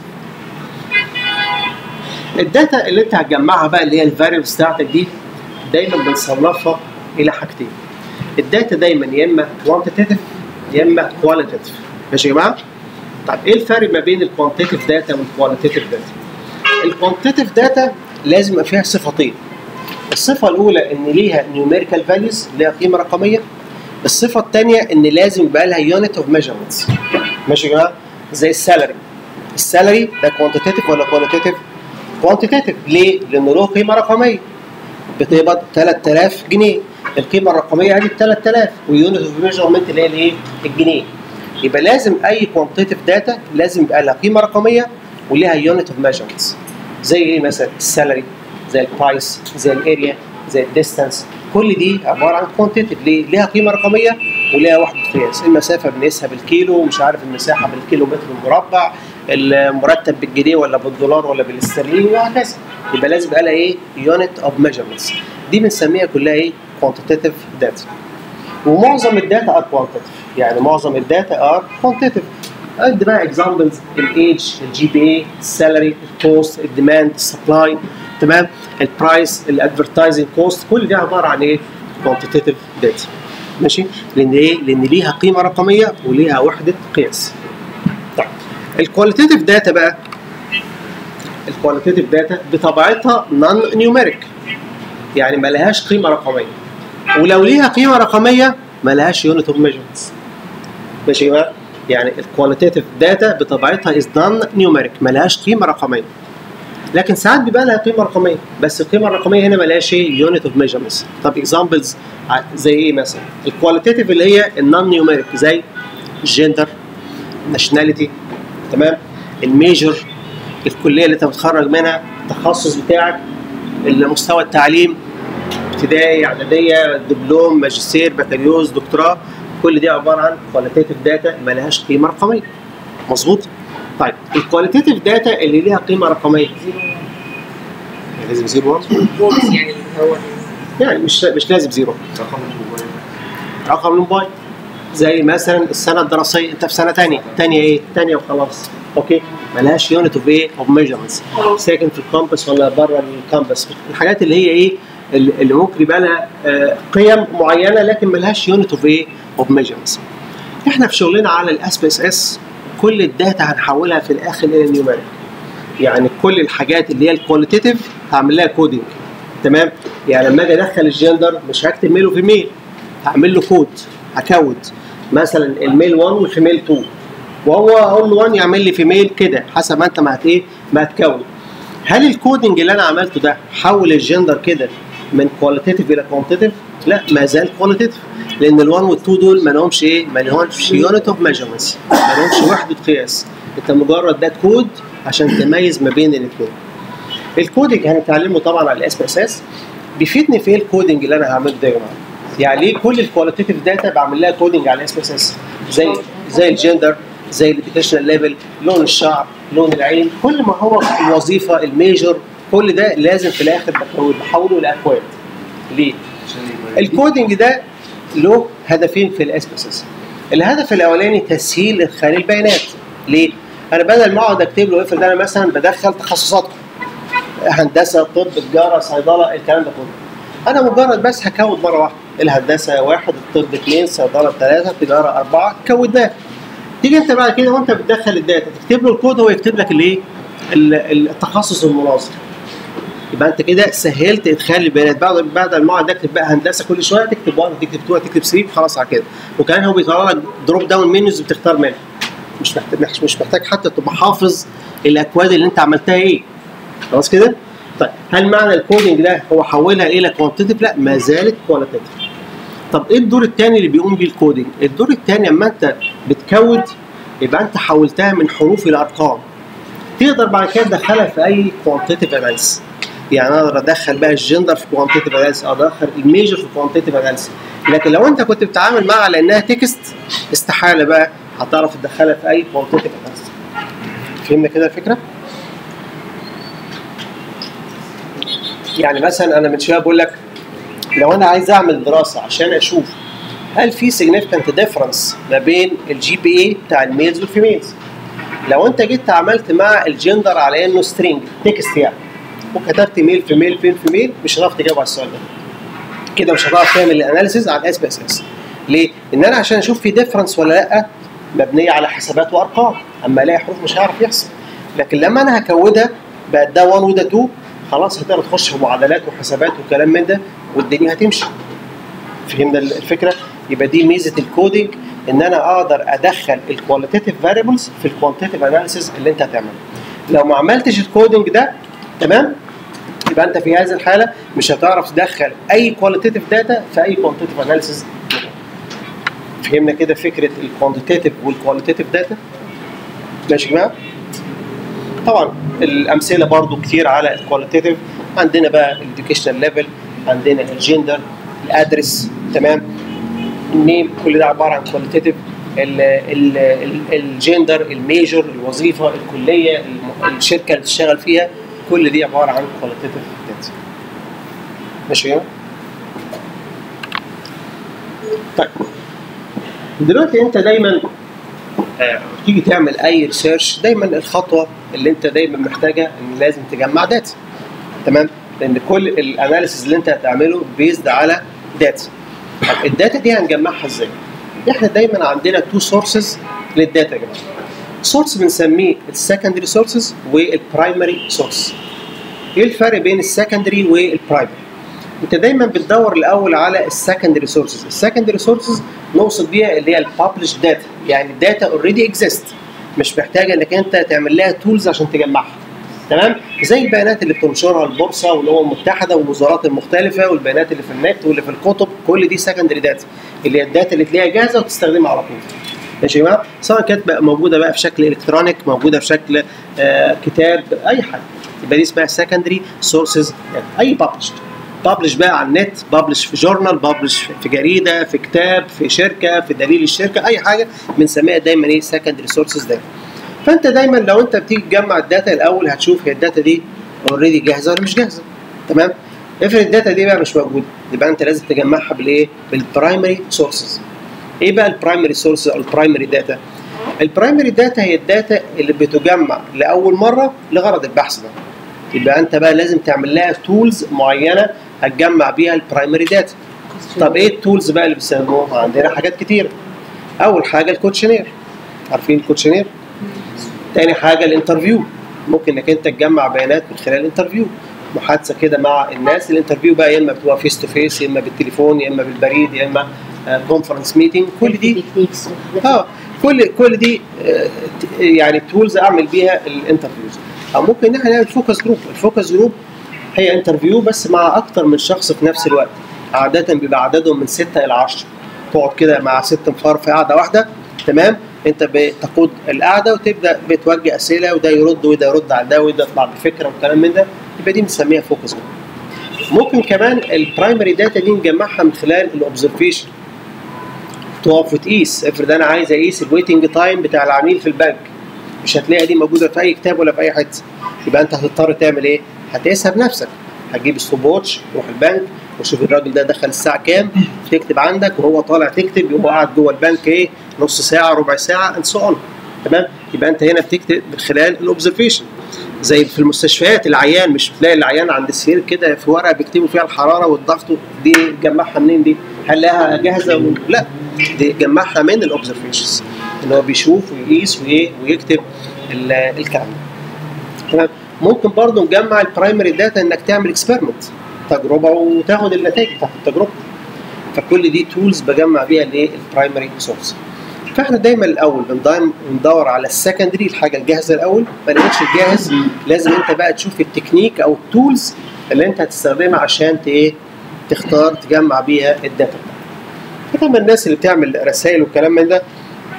الداتا اللي انت هتجمعها بقى اللي هي الفاريبلز بتاعتك دي دايما بنصنفها الى حاجتين الداتا دايما يا اما كوانتيتيف يا اما كواليتيف ماشي يا جماعه طيب ايه الفرق ما بين الكوانتيتيف داتا والكواليتيف داتا الكوانتيتيف داتا لازم يبقى فيها صفتين الصفه الاولى ان ليها نيوميريكال فاليوز ليها قيمه رقميه الصفه الثانيه ان لازم يبقى لها يونت اوف ميجرمنتس ماشي يا جماعه زي السالري السالري ده كوانتيتيف ولا كواليتيف كوانتيتيف ليه لانه له قيمه رقميه بتقبض 3000 جنيه القيمه الرقميه دي ب 3000 ويونت اوف ميجرمنت اللي هي الايه الجنيه يبقى لازم اي كوانتيتيف داتا لازم يبقى لها قيمه رقميه وليها يونت اوف ميجرمنتس زي ايه مثلا السالري زي البرايس زي الاريا زي الديستانس كل دي عباره عن كوانتيتيف ليه؟ ليها قيمه رقميه وليها وحده قياس المسافه بنقيسها بالكيلو مش عارف المساحه بالكيلو متر مربع المرتب بالجنيه ولا بالدولار ولا بالاسترليني وهكذا يبقى لازم يبقى لها ايه يونت اوف ميجرمنتس دي بنسميها كلها ايه كوانتيتيف داتا ومعظم الداتا ار كوانتيتيف يعني معظم الداتا ار كوانتيتيف ادي بقى اكزامبلز الايدج الجي بي اي السالري الكوست الديماند السبلاي تمام البرايس الادفرتايزنج كوست كل دي عباره عن ايه كوانتيتيف داتا ماشي لان ايه لان ليها قيمه رقميه وليها وحده قياس طيب الكواليتيف داتا بقى الكواليتيف داتا بطبيعتها نون نيوميريك يعني ما لهاش قيمه رقميه ولو ليها قيمه رقميه ما لهاش يونت اوف ميجرمنتس ماشي يا جماعه يعني الكواليتيف داتا بطبيعتها از نون نيوميريك ما لهاش قيمه رقميه لكن ساعات بيبقى لها قيمه رقميه بس القيمه الرقميه هنا ما لهاش ايه يونت اوف ميجرمنتس طب اكزامبلز زي ايه مثلا الكواليتيف اللي هي النون نيوميريك زي الجندر ناشوناليتي تمام الميجر الكليه اللي انت بتخرج منها التخصص بتاعك مستوى التعليم ابتدائي اعداديه دبلوم ماجستير بكالوريوس دكتوراه كل دي عباره عن كواليتيف داتا ما لهاش قيمه رقميه مظبوط طيب الكواليتيف داتا اللي ليها قيمه رقميه لازم زيرو بوكس يعني اللي هو يعني مش مش لازم زيرو رقم الموبايل رقم الموبايل زي مثلا السنه الدراسيه انت في سنه ثانيه ثانيه ايه ثانيه وخلاص اوكي ملهاش يونت اوف ايه اوف ميجرمنتس ساكن في الكامبس ولا بره الكامبس الحاجات اللي هي ايه اللي اللي ممكن يبقى لها آه، قيم معينه لكن ملهاش يونت اوف ايه اوف ميجرمنتس احنا في شغلنا على الاس بي اس اس كل الداتا هنحولها في الاخر الى نيوميريك يعني كل الحاجات اللي هي الكواليتيف هعمل لها كودنج تمام يعني لما اجي ادخل الجندر مش هكتب ميل وفيميل هعمل له كود هكود مثلا الميل 1 والفيميل 2 وهو اقول له 1 يعمل لي فيميل كده حسب ما انت ما هت ايه ما هتكون هل الكودنج اللي انا عملته ده حول الجندر كده من كواليتيف الى كوانتيتيف لا ما زال كواليتيف لان ال1 وال2 دول ما لهمش ايه ما لهمش يونت اوف ميجرمنتس ما لهمش وحده قياس انت مجرد ده كود عشان تميز ما بين الاثنين الكودنج هنتعلمه طبعا على الاس بي اس اس بيفيدني في ايه الكودنج اللي انا هعمله ده يا جماعه يعني ليه كل الكواليتيف داتا بعمل لها كودنج على الاس بي اس اس زي زي الجندر زي الاديوكيشنال ليفل لون الشعر لون العين كل ما هو الوظيفه الميجر كل ده لازم في الاخر بحول- بحوله لاكواد ليه؟ عشان يبقى الكودنج ده له هدفين في الاس بي اس الهدف الاولاني تسهيل ادخال البيانات ليه؟ انا بدل ما اقعد اكتب له افرض انا مثلا بدخل تخصصاتكم هندسه طب تجاره صيدله الكلام ده كله انا مجرد بس هكود مره واحده الهندسه واحد الطب اثنين صيدله ثلاثه تجاره اربعه كودناه تيجي انت بعد كده وانت بتدخل الداتا تكتب له الكود هو يكتب لك الايه؟ ال- التخصص المناظر يبقى انت كده سهلت ادخال البيانات بعد بعد ما اقعد اكتب بقى هندسه كل شويه تكتب 1 تكتب 2 تكتب 3 خلاص على كده وكمان هو بيطلع لك دروب داون منيوز بتختار منها مش محتاج مش- مش محتاج حتى تبقى حافظ الاكواد اللي انت عملتها ايه خلاص كده طيب هل معنى الكودنج ده هو حولها الى كوانتيتيف لا ما زالت كواليتيف طب ايه الدور الثاني اللي بيقوم بيه الكودنج الدور الثاني اما انت بتكود يبقى انت حولتها من حروف الى ارقام تقدر بعد كده تدخلها في اي كوانتيتيف اناليسيس يعني اقدر ادخل بقى الجندر في كوانتيتيف اناليسيس اقدر ادخل الميجر في كوانتيتيف اناليسيس لكن لو انت كنت بتتعامل معها على انها تكست استحاله بقى هتعرف تدخلها في اي كوانتيتيف اناليسيس فهمنا كده الفكره؟ يعني مثلا انا من شويه بقول لك لو انا عايز اعمل دراسه عشان اشوف هل في significant difference ما بين الجي بي اي بتاع الميلز والفيميلز لو انت جيت عملت مع الجندر على انه سترينج تكست يعني وكتبت ميل في ميل فين في ميل مش هتعرف تجاوب على السؤال ده كده مش هتعرف تعمل الاناليسيز على الاس بي اس اس ليه؟ ان انا عشان اشوف في ديفرنس ولا لا مبنيه على حسابات وارقام اما الاقي حروف مش هعرف يحسب لكن لما انا هكودها بقت ده 1 وده 2 خلاص هتقدر تخش في معادلات وحسابات وكلام من ده والدنيا هتمشي فهمنا الفكره يبقى دي ميزه الكودينج ان انا اقدر ادخل الكواليتيف فاريبلز في الكوانتيتيف اناليسيز اللي انت هتعمله لو ما عملتش الكودينج ده تمام يبقى انت في هذه الحاله مش هتعرف تدخل اي كواليتيف داتا في اي كوانتيتيف اناليسيز فهمنا كده فكره الكوانتيتيف والكواليتيف داتا ماشي يا جماعه طبعا الامثله برضو كتير على الكواليتيف عندنا بقى الاديوكيشنال ليفل عندنا الجندر الادرس تمام النيم كل ده عباره عن كواليتيف ال- ال- ال- الجندر الميجور الوظيفه الكليه الم- الشركه اللي تشتغل فيها كل دي عباره عن كواليتيف داتا ماشي هنا طيب دلوقتي انت دايما آه، تيجي تعمل اي ريسيرش دايما الخطوه اللي انت دايما محتاجها ان لازم تجمع داتا تمام لان كل الاناليسيز اللي انت هتعمله بيزد على داتا طب الداتا دي هنجمعها ازاي؟ احنا دايما عندنا تو سورسز للداتا يا جماعه سورس بنسميه السكندري سورسز والبرايمري سورس ايه الفرق بين السكندري والبرايمري انت دايما بتدور الاول على السكندري سورسز السكندري سورسز نقصد بيها اللي هي الببلش داتا يعني الداتا اوريدي اكزيست مش محتاجه انك انت تعمل لها تولز عشان تجمعها تمام زي البيانات اللي بتنشرها البورصه والامم المتحده والوزارات المختلفه والبيانات اللي في النت واللي في الكتب كل دي سكندري داتا اللي هي الداتا اللي تلاقيها جاهزه وتستخدمها على طول ماشي يا جماعه سواء كانت بقى موجوده بقى في شكل الكترونيك موجوده في شكل آه كتاب اي حاجه يبقى دي اسمها سكندري سورسز اي ببلش ببلش بقى على النت ببلش في جورنال ببلش في جريده في كتاب في شركه في دليل الشركه اي حاجه بنسميها دايما ايه سكندري سورسز داتا فانت دايما لو انت بتيجي تجمع الداتا الاول هتشوف هي الداتا دي اوريدي جاهزه ولا مش جاهزه تمام افرض الداتا دي بقى مش موجوده يبقى انت لازم تجمعها بالايه بالبرايمري سورسز ايه بقى البرايمري سورسز او البرايمري داتا البرايمري داتا هي الداتا اللي بتجمع لاول مره لغرض البحث ده يبقى انت بقى لازم تعمل لها تولز معينه هتجمع بيها البرايمري داتا طب ايه التولز بقى اللي بيستخدموها عندنا حاجات كتير اول حاجه الكوتشنير عارفين الكوتشنير تاني حاجه الانترفيو ممكن انك انت تجمع بيانات من خلال الانترفيو محادثه كده مع الناس الانترفيو بقى يا اما بتبقى فيس تو فيس يا اما بالتليفون يا اما بالبريد يا اما كونفرنس ميتنج كل دي تكنيكس اه كل كل دي آه، ت- يعني تولز اعمل بيها الانترفيوز او ممكن ان احنا نعمل فوكس جروب الفوكس جروب هي انترفيو بس مع اكتر من شخص في نفس الوقت عاده بيبقى عددهم من 6 الى 10 تقعد كده مع ست انفار في قاعده واحده تمام انت بتقود القعده وتبدا بتوجه اسئله وده يرد وده يرد على ده وده يطلع بفكره والكلام من ده يبقى دي بنسميها فوكس جروب ممكن كمان البرايمري داتا دي نجمعها من خلال الاوبزرفيشن تقف وتقيس افرض انا عايز اقيس الويتنج تايم بتاع العميل في البنك مش هتلاقيها دي موجوده في اي كتاب ولا في اي حته يبقى انت هتضطر تعمل ايه؟ هتقيسها بنفسك هتجيب ستوب واتش تروح البنك وشوف الراجل ده دخل الساعه كام تكتب عندك وهو طالع تكتب وهو قاعد جوه البنك ايه نص ساعه ربع ساعه اند سو اون تمام يبقى انت هنا بتكتب من خلال الاوبزرفيشن زي في المستشفيات العيان مش بتلاقي العيان عند السرير كده في ورقه بيكتبوا فيها الحراره والضغط دي جمعها منين دي؟ هل لها جاهزه و... لا دي جمعها من الاوبزرفيشنز ان هو بيشوف ويقيس وايه ويكتب ال- الكلام ده تمام ممكن برضه نجمع البرايمري داتا انك تعمل اكسبيرمنت تجربه وتاخد النتائج بتاعت التجربه فكل دي تولز بجمع بيها الايه البرايمري سورس فاحنا دايما الاول بندايم- بندور على السكندري الحاجه الجاهزه الاول ما لقيتش الجاهز لازم انت بقى تشوف التكنيك او التولز اللي انت هتستخدمها عشان ت- ايه تختار تجمع بيها الداتا فطبعا الناس اللي بتعمل رسائل والكلام من ده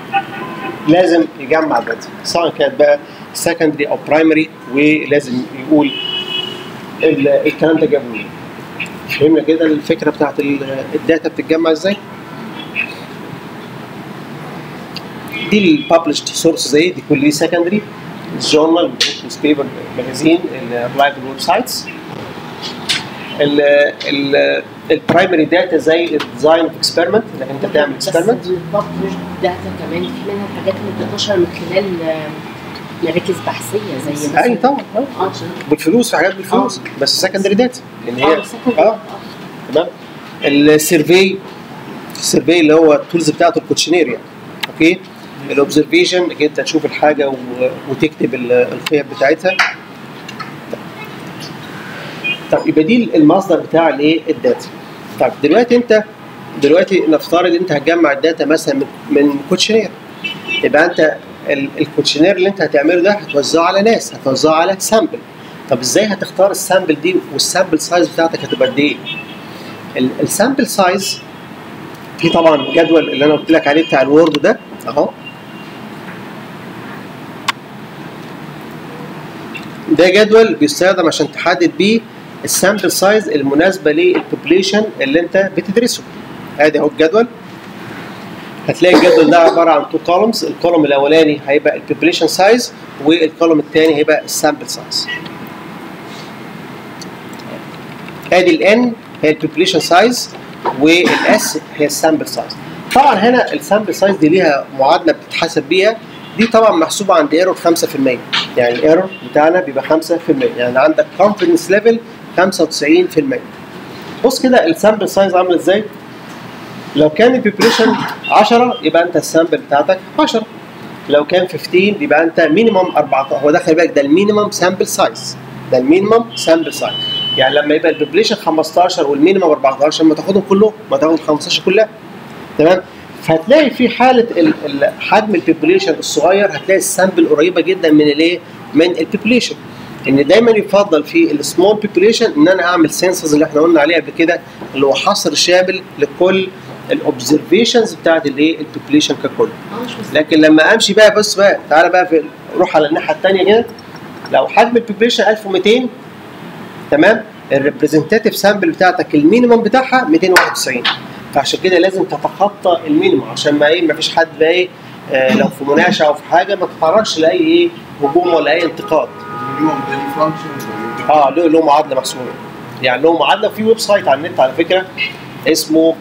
لازم يجمع داتا سواء كانت بقى سكندري او برايمري ولازم يقول ال- الكلام ده جابه منين فهمنا كده الفكره بتاعت ال- الداتا بتتجمع ازاي دي الببلشد سورسز ايه دي كل دي سكندري الجورنال نيوز بيبر ماجازين الريلايبل ويب سايتس البرايمري داتا زي الديزاين اوف اكسبيرمنت انك انت تعمل اكسبيرمنت بس الببلش داتا كمان في منها الحاجات اللي بتنتشر من خلال آه، مراكز بحثيه زي مثلا اي طبعا آه. اه بالفلوس في حاجات بالفلوس بس سكندري داتا لان هي اه secondary اه تمام السيرفي السيرفي اللي هو التولز بتاعته الكوتشنير يعني اوكي الاوبزرفيشن انك انت تشوف الحاجه و... وتكتب ال- القيم بتاعتها طب يبقى دي المصدر بتاع الايه الداتا طب دلوقتي انت دلوقتي نفترض انت هتجمع الداتا مثلا من من كوتشنير يبقى انت ال- الكوتشنير اللي انت هتعمله ده هتوزعه على ناس هتوزعه على سامبل طب ازاي هتختار السامبل دي والسامبل سايز بتاعتك هتبقى قد ايه؟ السامبل سايز في طبعا جدول اللي انا قلت لك عليه بتاع الوورد ده اهو ده جدول بيستخدم عشان تحدد بيه السامبل سايز المناسبه للبوبليشن اللي انت بتدرسه ادي اهو الجدول هتلاقي الجدول ده عباره عن تو كولومز الكولوم الاولاني هيبقى البوبوليشن سايز والكولوم الثاني هيبقى السامبل سايز ادي الان هي البوبوليشن سايز والاس هي السامبل سايز طبعا هنا السامبل سايز دي ليها معادله بتتحسب بيها دي طبعا محسوبه عند ايرور 5% يعني الايرور بتاعنا بيبقى 5% يعني عندك كونفدنس ليفل 95% بص كده السامبل سايز عامل ازاي لو كان البوبوليشن 10 يبقى انت السامبل بتاعتك 10 لو كان 15 يبقى انت مينيمم 14 هو ده خلي بالك ده المينيمم سامبل سايز ده المينيمم سامبل سايز يعني لما يبقى البوبوليشن 15 والمينيمم 14 ما تاخدهم كلهم ما تاخد 15 كلها تمام فهتلاقي في حاله ال- ال- حجم البوبوليشن الصغير هتلاقي السامبل قريبه جدا من الايه؟ من البوبوليشن ان دايما يفضل في السمول بوبوليشن ان انا اعمل سنسز اللي احنا قلنا عليه قبل كده اللي هو حصر شامل لكل الاوبزرفيشنز بتاعت الايه؟ البوبوليشن ككل اه مش بس لكن لما امشي بقى بص بقى تعالى بقى في روح على الناحيه الثانيه كده لو حجم البوبوليشن 1200 تمام الريبريزنتاتيف سامبل بتاعتك المينيمم بتاعها 291 فعشان كده لازم تتخطى المينيمم عشان ما ايه ما فيش حد بقى ايه آه لو في مناقشه او في حاجه ما تتعرضش لاي ايه هجوم ولا اي انتقاد المينيمم ده ليه فانكشن اه له له معادله محسوبه يعني له معادله في ويب سايت على النت على فكره اسمه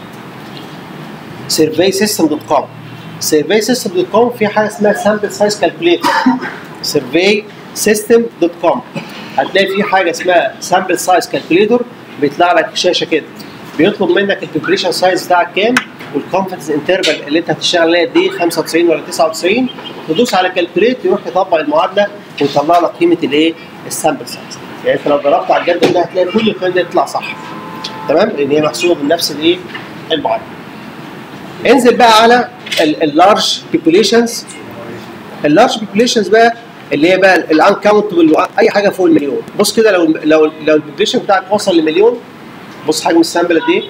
surveysystem.com surveysystem.com في حاجه اسمها sample size calculator surveysystem.com هتلاقي في حاجه اسمها sample size calculator بيطلع لك شاشه كده بيطلب منك البوبوليشن سايز بتاعك كام والكونفدنس انترفال اللي انت هتشتغل عليها قد ايه 95 ولا 99 تدوس على كالكوليت يروح يطبق المعادله ويطلع لك قيمه الايه السامبل سايز يعني انت لو ضربت على الجدول ده هتلاقي كل القيم دي تطلع صح تمام لان هي محسوبه بنفس الايه المعادله انزل بقى على اللارج بوبوليشنز اللارج بوبوليشنز بقى اللي هي بقى الانكاونتبل اي حاجه فوق المليون بص كده لو لو لو البوبوليشن بتاعك وصل لمليون بص حجم السامبل قد ايه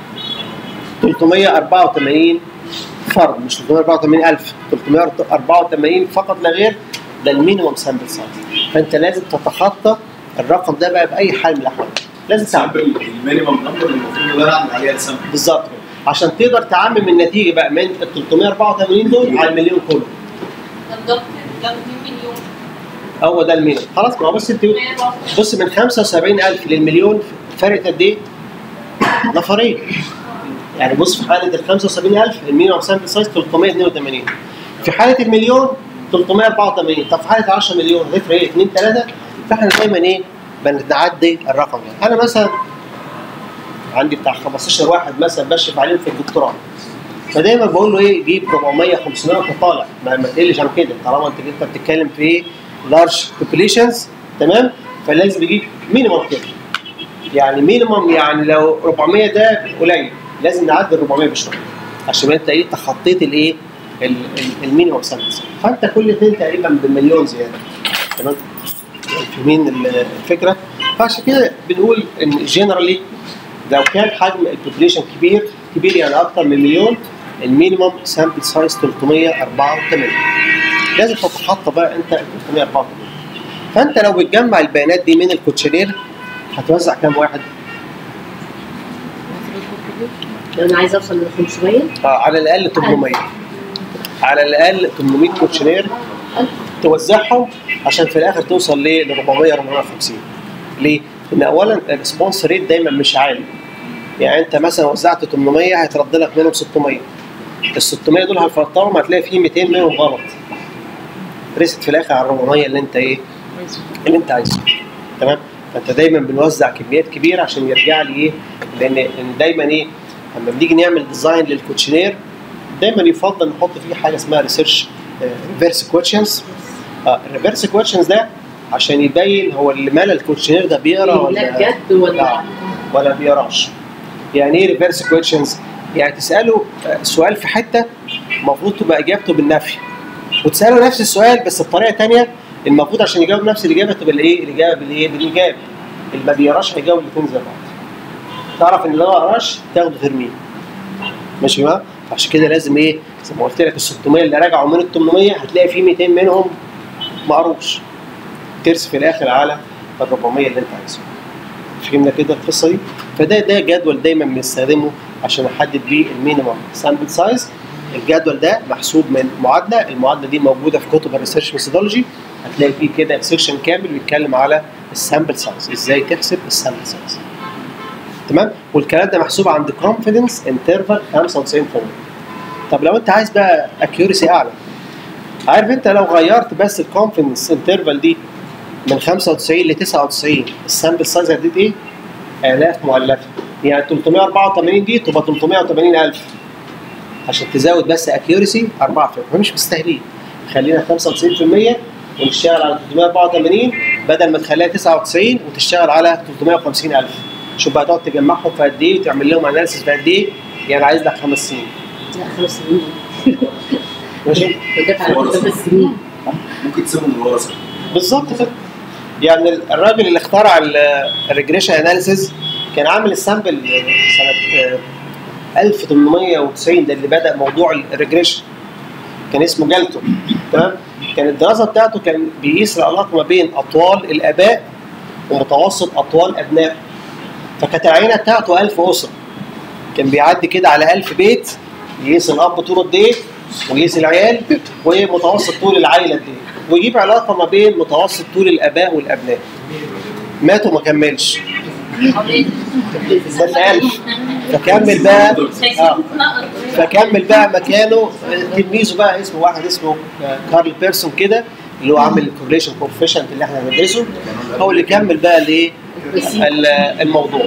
384 فرد مش 384000 384 فقط لا غير ده المينيمم سامبل سايز فانت لازم تتخطى الرقم ده بقى باي حال من الاحوال لازم تعمل السامبل المينيمم نمبر المفروض ان انا اعمل عليها السامبل بالظبط كده. عشان تقدر تعمم النتيجه بقى من ال 384 دول على المليون كله الضغط ده 2 مليون هو ده المينيمم خلاص ما هو بص انت بص من 75000 للمليون فرق قد ايه؟ نفرين يعني بص في حاله ال 75000 المينيمم سامبل سايز 382 في حاله المليون 384 طب في حاله 10 مليون هتفرق ايه 2 3 فاحنا دايما ايه بنعدي الرقم ده انا مثلا عندي بتاع 15 واحد مثلا بشرف عليهم في الدكتوراه فدايما بقول له ايه جيب 400 500 وانت طالع ما, ما تقلش عن كده طالما انت انت بتتكلم في ايه لارج بوبوليشنز تمام فلازم تجيب مينيمم كده يعني مينيمم يعني لو 400 ده قليل لازم نعدي ال 400 بشويه عشان انت ايه تخطيت الايه ال- ال- المينيمم سامبلز فانت كل اثنين تقريبا بمليون زياده تمام فاهمين ال- الفكره فعشان كده بنقول ان جنرالي لو كان حجم البوبوليشن كبير كبير يعني اكتر من مليون المينيمم سامبل سايز 384 لازم تتخطى بقى انت ال 384 فانت لو بتجمع البيانات دي من الكوتشنير هتوزع كام واحد؟ لو انا عايزه اوصل ل 500 اه على الاقل 800 على الاقل 800 كوتشنير توزعهم عشان في الاخر توصل ل 400 450 ليه؟ ان اولا الريسبونس ريت دايما مش عالي يعني انت مثلا وزعت 800 هيترد لك منهم 600 ال 600 دول هتفلترهم هتلاقي فيه 200 منهم غلط رست في الاخر على 400 اللي انت ايه اللي انت عايزه تمام فانت دايما بنوزع كميات كبيره عشان يرجع لي ايه لان لأن دايما ايه لما بنيجي نعمل ديزاين للكوتشنير دايما يفضل نحط فيه حاجه اسمها ريسيرش ريفرس كويشنز الريفرس كويشنز ده عشان يبين هو اللي مال الكوتشنير ده بيقرا لا ولا بجد ولا لا ولا بيقراش يعني ايه ريفرس كويشنز يعني تساله آه، سؤال في حته المفروض تبقى اجابته بالنفي وتساله نفس السؤال بس بطريقه ثانيه المفروض عشان يجاوب نفس الاجابه تبقى الايه الاجابه بالايه بالايجاب اللي ما بيقراش هيجاوب الاثنين زي بعض تعرف ان اللي ما قراش تاخده ترميه ماشي بقى عشان كده لازم ايه زي ما قلت لك ال 600 اللي رجعوا من ال 800 هتلاقي في 200 منهم ما قروش ترس في الاخر على ال 400 اللي انت عايزه فهمنا كده القصه دي فده ده جدول دايما بنستخدمه عشان نحدد بيه المينيمم سامبل سايز الجدول ده محسوب من معادله المعادله دي موجوده في كتب الريسيرش ميثودولوجي هتلاقي فيه كده سيكشن كامل بيتكلم على السامبل سايز ازاي تحسب السامبل سايز تمام والكلام ده محسوب عند كونفيدنس انترفال 95% طب لو انت عايز بقى اكيورسي اعلى عارف انت لو غيرت بس الكونفيدنس انترفال دي من 95 ل 99 السامبل سايز هتزيد ايه؟ الاف مؤلفه يعني 384 دي تبقى 380000 عشان تزود بس اكيورسي 4% فمش مستاهلين خلينا 95% ونشتغل على 384 بدل ما تخليها 99 وتشتغل على 350000 شوف بقى تقعد تجمعهم في قد ايه وتعمل لهم اناليسيس في قد ايه يعني عايز لك خمس سنين لا خمس سنين ماشي بدات على خمس سنين ممكن تسيبهم للورثه بالظبط كده يعني الراجل اللي اخترع الريجريشن اناليسيز كان عامل السامبل سنه آه، 1890 ده اللي بدا موضوع الريجريشن كان اسمه جالتو تمام كان الدراسه بتاعته كان بيقيس العلاقه ما بين اطوال الاباء ومتوسط اطوال ابناء فكانت العينه بتاعته 1000 اسره كان بيعدي كده على 1000 بيت يقيس الاب طوله قد ايه ويقيس العيال ومتوسط طول العائله قد ايه ويجيب علاقه ما بين متوسط طول الاباء والابناء ماتوا ما كملش ده في 1000 فكمل بقى اه فكمل بقى مكانه تلميذه بقى اسمه واحد اسمه آه، كارل بيرسون كده اللي هو عامل الكورليشن كوفيشنت اللي احنا بندرسه هو اللي كمل بقى الايه ال- الموضوع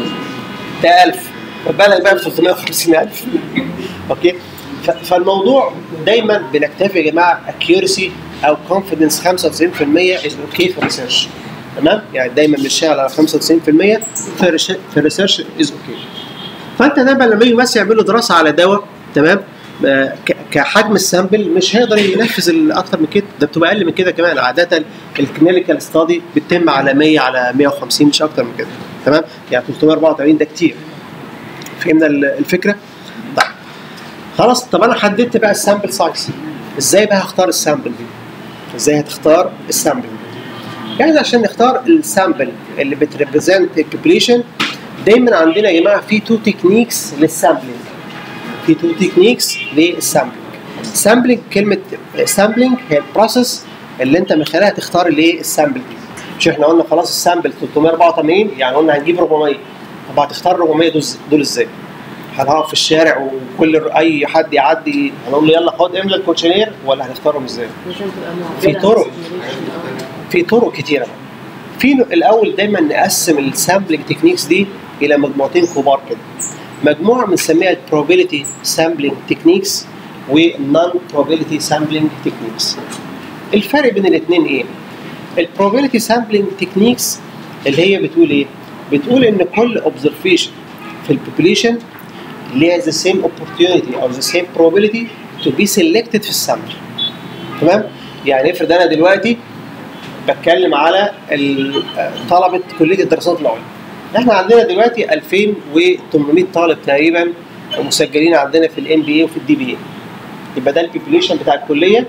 ده 1000 فبالغ بقى ب 350000 اوكي ف- فالموضوع دايما بنكتفي يا جماعه اكيورسي او كونفيدنس 95% از اوكي في الريسيرش تمام يعني دايما بنشتغل على 95% في الريش- في الريسيرش از اوكي فانت دايما لما يجي بس يعملوا دراسه على دواء تمام آه، ك- كحجم السامبل مش هيقدر ينفذ ال- اكتر من كده ده بتبقى اقل من كده كمان عاده الكلينيكال ستادي بتتم على 100 على 150 مش اكتر من كده تمام يعني 384 ده كتير فهمنا ال- الفكره طيب خلاص طب انا حددت بقى السامبل سايز ازاي بقى هختار السامبل دي ازاي هتختار السامبل دي يعني عشان نختار السامبل اللي بتريبريزنت البوبليشن دايما عندنا يا جماعه في تو تكنيكس للسامبلنج في تو تكنيكس للسامبلنج سامبلنج كلمه سامبلنج هي البروسيس اللي انت من خلالها تختار الايه السامبل دي مش احنا قلنا خلاص السامبل 384 يعني قلنا هنجيب 400 طب هتختار 400 دول دول ازاي؟ هنقف في الشارع وكل ر- اي حد يعدي هنقول له يلا خد املى الكوتشينير ولا هنختارهم ازاي؟ لازم تبقى معبرة في طرق. simulation. في طرق كتيره بقى. في ن- الاول دايما نقسم السامبلنج تكنيكس دي الى مجموعتين كبار كده مجموعه بنسميها البروبابيلتي سامبلنج تكنيكس والنون بروبابيلتي سامبلنج تكنيكس الفرق بين الاثنين ايه البروبابيلتي سامبلنج تكنيكس اللي هي بتقول ايه بتقول ان كل اوبزرفيشن في البوبوليشن ليها the same opportunity او the same probability to be selected في السامبل تمام يعني افرض انا دلوقتي بتكلم على ال- طلبه كليه الدراسات العليا احنا عندنا دلوقتي 2800 طالب تقريبا مسجلين عندنا في الام بي اي وفي الدي بي اي يبقى ده البوبوليشن بتاع الكليه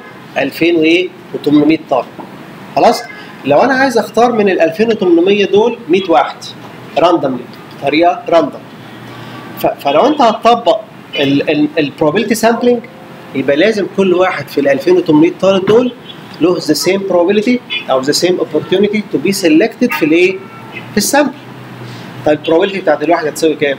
2800 طالب خلاص لو انا عايز اختار من ال 2800 دول 100 واحد راندوملي بطريقه راندوم فلو انت هتطبق البروبابيلتي سامبلنج يبقى لازم كل واحد في ال 2800 طالب دول له ذا سيم probability او ذا سيم opportunity to be selected في الايه؟ في السامبل. طيب البروبابيلتي بتاعت الواحد هتساوي كام؟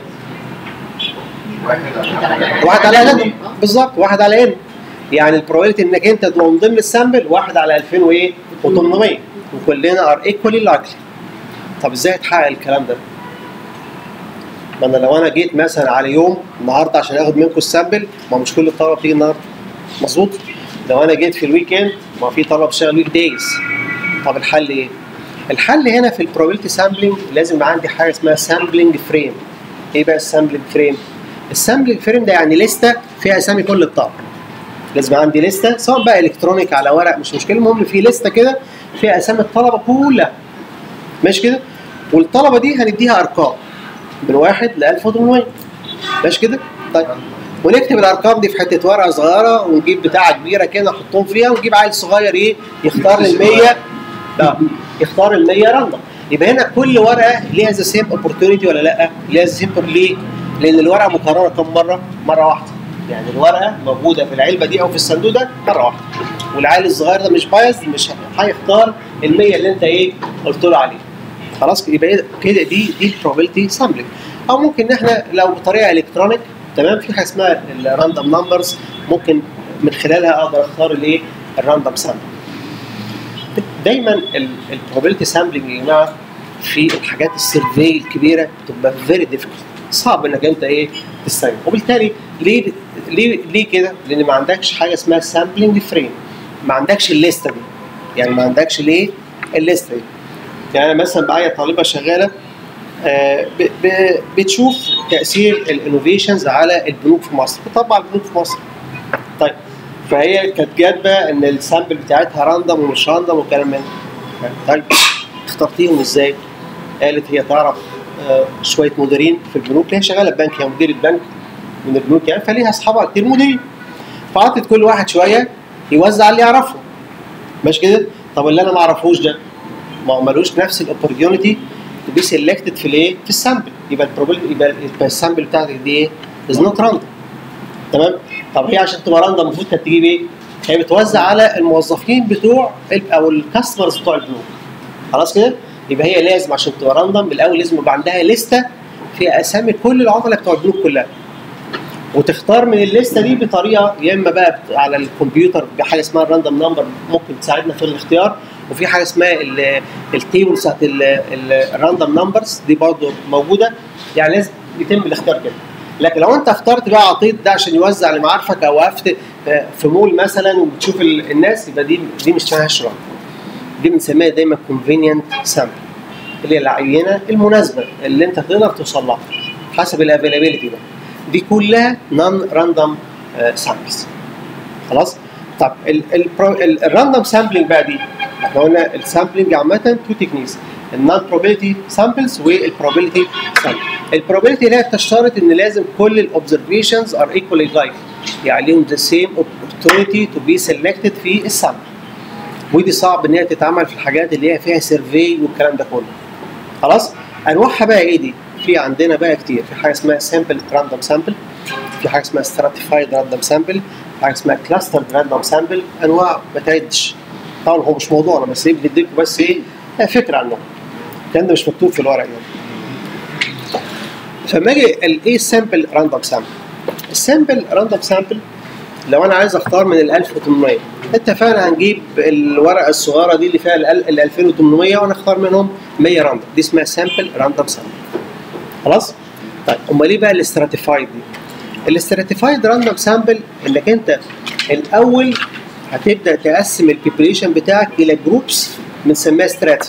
واحد على ان بالظبط واحد على ان يعني البروبابيلتي انك انت تبقى من ضمن السامبل واحد على 2800 وكلنا ار ايكوالي لايكلي طب ازاي هتحقق الكلام ده؟ ما انا لو انا جيت مثلا على يوم النهارده عشان اخد منكم السامبل ما مش كل الطلبه بتيجي النهارده مظبوط؟ لو انا جيت في الويك ما في طلبه بتشتغل ويك دايز طب الحل ايه؟ الحل هنا في البروبابيلتي سامبلنج لازم يبقى عندي حاجه اسمها سامبلنج فريم ايه بقى السامبلنج فريم؟ السامبلنج فريم ده يعني لسته فيها اسامي كل الطلبه لازم عندي لسته سواء بقى الكترونيك على ورق مش مشكله المهم في لسته كده فيها اسامي الطلبه كلها ماشي كده والطلبه دي هنديها ارقام من واحد ل 1800 ماشي كده طيب ونكتب الارقام دي في حته ورقه صغيره ونجيب بتاعه كبيره كده نحطهم فيها ونجيب عيل صغير ايه يختار ال 100 لا يختار ال 100 راندوم يبقى هنا كل ورقه ليها ذا سيم اوبورتونيتي ولا لا؟ ليها ذا سيم ليه؟ لان الورقه مكرره كم مره؟ مره واحده يعني الورقه موجوده في العلبه دي او في الصندوق ده مره واحده والعيل الصغير ده مش بايظ مش هيختار ال 100 اللي انت ايه قلت له عليه خلاص يبقى إيه كده دي دي البروبابيلتي سامبلنج او ممكن ان احنا لو بطريقه الكترونيك تمام في حاجه اسمها الراندوم نمبرز ممكن من خلالها اقدر اختار الايه الراندوم سامبل دايما البروبابيلتي سامبلنج يا جماعه في الحاجات السيرفي الكبيره بتبقى فيري ديفيكولت صعب انك انت ايه تستخدم وبالتالي ليه ليه ليه كده؟ لان ما عندكش حاجه اسمها سامبلنج فريم ما عندكش الليسته دي يعني ما عندكش ليه الليسته دي يعني أنا مثلا معايا طالبه شغاله آه، ب- ب- بتشوف تاثير الانوفيشنز على البنوك في مصر بتطبع البنوك في مصر طيب فهي كانت جايبه ان السامبل بتاعتها راندوم ومش راندوم وكلام من ده. طيب اخترتيهم ازاي؟ قالت هي تعرف آه، شويه مديرين في البنوك هي شغاله بنك هي مديره بنك من البنوك يعني فليها اصحابها كتير مديرين فعطت كل واحد شويه يوزع اللي يعرفه مش كده؟ طب اللي انا ما اعرفوش ده ما هو ملوش نفس الاوبورتيونيتي تو بي سيلكتد في الايه؟ في السامبل يبقى البروبل يبقى يبقى السامبل بتاعتك دي ايه؟ از نوت راندوم تمام؟ طب هي عشان تبقى راندوم المفروض كانت تجيب ايه؟ هي بتوزع على الموظفين بتوع ال- او الكاستمرز بتوع البنوك خلاص كده؟ يبقى هي لازم عشان تبقى راندوم الاول لازم يبقى عندها لسته فيها اسامي كل العطله بتوع البنوك كلها وتختار من الليسته دي بطريقه يا اما بقى بت- على الكمبيوتر بحاجه اسمها الراندوم نمبر ممكن تساعدنا في الاختيار وفي حاجه اسمها ال- التيبل بتاعت الراندوم نمبرز دي برضه موجوده يعني لازم يتم الاختيار كده لكن لو انت اخترت بقى عطيت ده عشان يوزع لمعارفك او وقفت في مول مثلا وبتشوف ال- الناس يبقى دي دي مش اسمها شرط دي بنسميها دايما convenient sample اللي هي العينه المناسبه اللي انت تقدر توصل لها حسب الافيلابيلتي ده دي كلها نون راندوم سامبلز خلاص طب الراندوم سامبلنج بقى دي احنا قلنا السامبلنج عامه تو تكنيكس النون probability سامبلز والبروبابيلتي سامبل البروبابيلتي اللي هي بتشترط ان لازم كل الاوبزرفيشنز ار ايكوالي لايك يعني ليهم ذا سيم opportunity تو بي selected في السامبل ودي صعب ان هي تتعمل في الحاجات اللي هي فيها سيرفي والكلام ده كله خلاص انواعها بقى ايه دي في عندنا بقى كتير في حاجه اسمها سامبل راندوم سامبل في حاجه اسمها stratified راندوم سامبل حاجه اسمها كلاستر راندوم سامبل انواع ما تعدش طبعا هو مش موضوعنا بس ايه بنديكم بس ايه فكره عنهم الكلام ده مش مكتوب في الورق يعني فلما اجي الايه سامبل راندوم سامبل السامبل راندوم سامبل لو انا عايز اختار من ال 1800 اتفقنا هنجيب الورقه الصغيره دي اللي فيها ال 2800 ونختار منهم 100 راندوم دي اسمها سامبل راندوم سامبل خلاص طيب امال ايه بقى الاستراتيفايد دي الاستراتيفايد راندوم سامبل انك انت الاول هتبدا تقسم البيبريشن بتاعك الى جروبس بنسميها سترات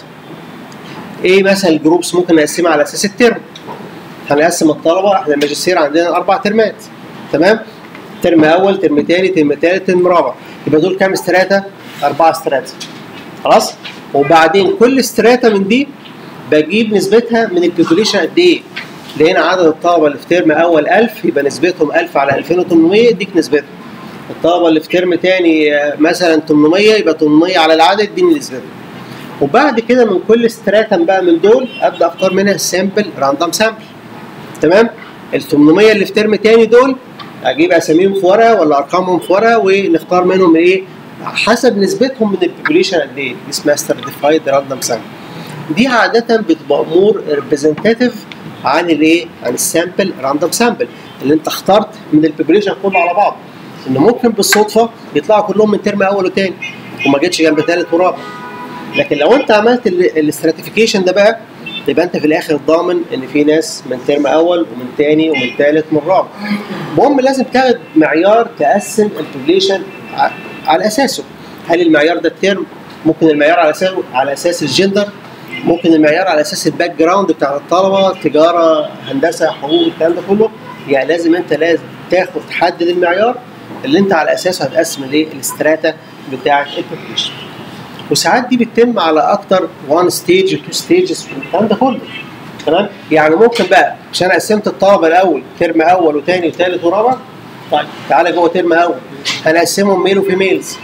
ايه مثلا الجروبس ممكن نقسمها على اساس الترم هنقسم الطلبه احنا الماجستير عندنا اربع ترمات تمام ترم اول ترم تاني ترم تالت ترم رابع يبقى دول كام استراتا؟ اربعه استراتا خلاص؟ وبعدين كل استراتا من دي بجيب نسبتها من البوبوليشن قد ايه؟ لقينا عدد الطلبه اللي في ترم اول 1000 يبقى نسبتهم 1000 على 2800 يديك نسبتهم. الطلبه اللي في ترم تاني آه، مثلا 800 يبقى 800 على العدد دي نسبتهم. وبعد كده من كل استراتم بقى من دول ابدا اختار منها سامبل راندوم سامبل تمام ال 800 اللي في ترم تاني دول اجيب اساميهم في ورقه ولا ارقامهم في ورقه ونختار منهم ايه حسب نسبتهم من البوبوليشن قد ايه دي اسمها ستراتيفايد راندوم سامبل دي عاده بتبقى امور ريبريزنتيف عن الايه عن السامبل راندوم سامبل اللي انت اخترت من البوبوليشن كله على بعض ان ممكن بالصدفه يطلعوا كلهم من ترم اول وتاني وما جتش جنب تالت ورابع لكن لو انت عملت الاستراتيفيكيشن ده بقى يبقى انت في الاخر ضامن ان في ناس من ترم اول ومن تاني ومن تالت ومن رابع. المهم لازم تاخد معيار تقسم البوبليشن على اساسه. هل المعيار ده الترم؟ ممكن المعيار على اساس على اساس الجندر ممكن المعيار على اساس الباك جراوند بتاع الطلبه تجاره هندسه حقوق الكلام ده كله يعني لازم انت لازم تاخد تحدد المعيار اللي انت على اساسه هتقسم الايه الاستراتا بتاعه البوبليشن. وساعات دي بتتم على اكتر 1 ستيج 2 ستيجز الكلام ده كله تمام يعني ممكن بقى عشان قسمت الطلبه الاول ترم اول وثاني وثالث ورابع طيب تعالى جوه ترم اول هنقسمهم ميل وفيميلز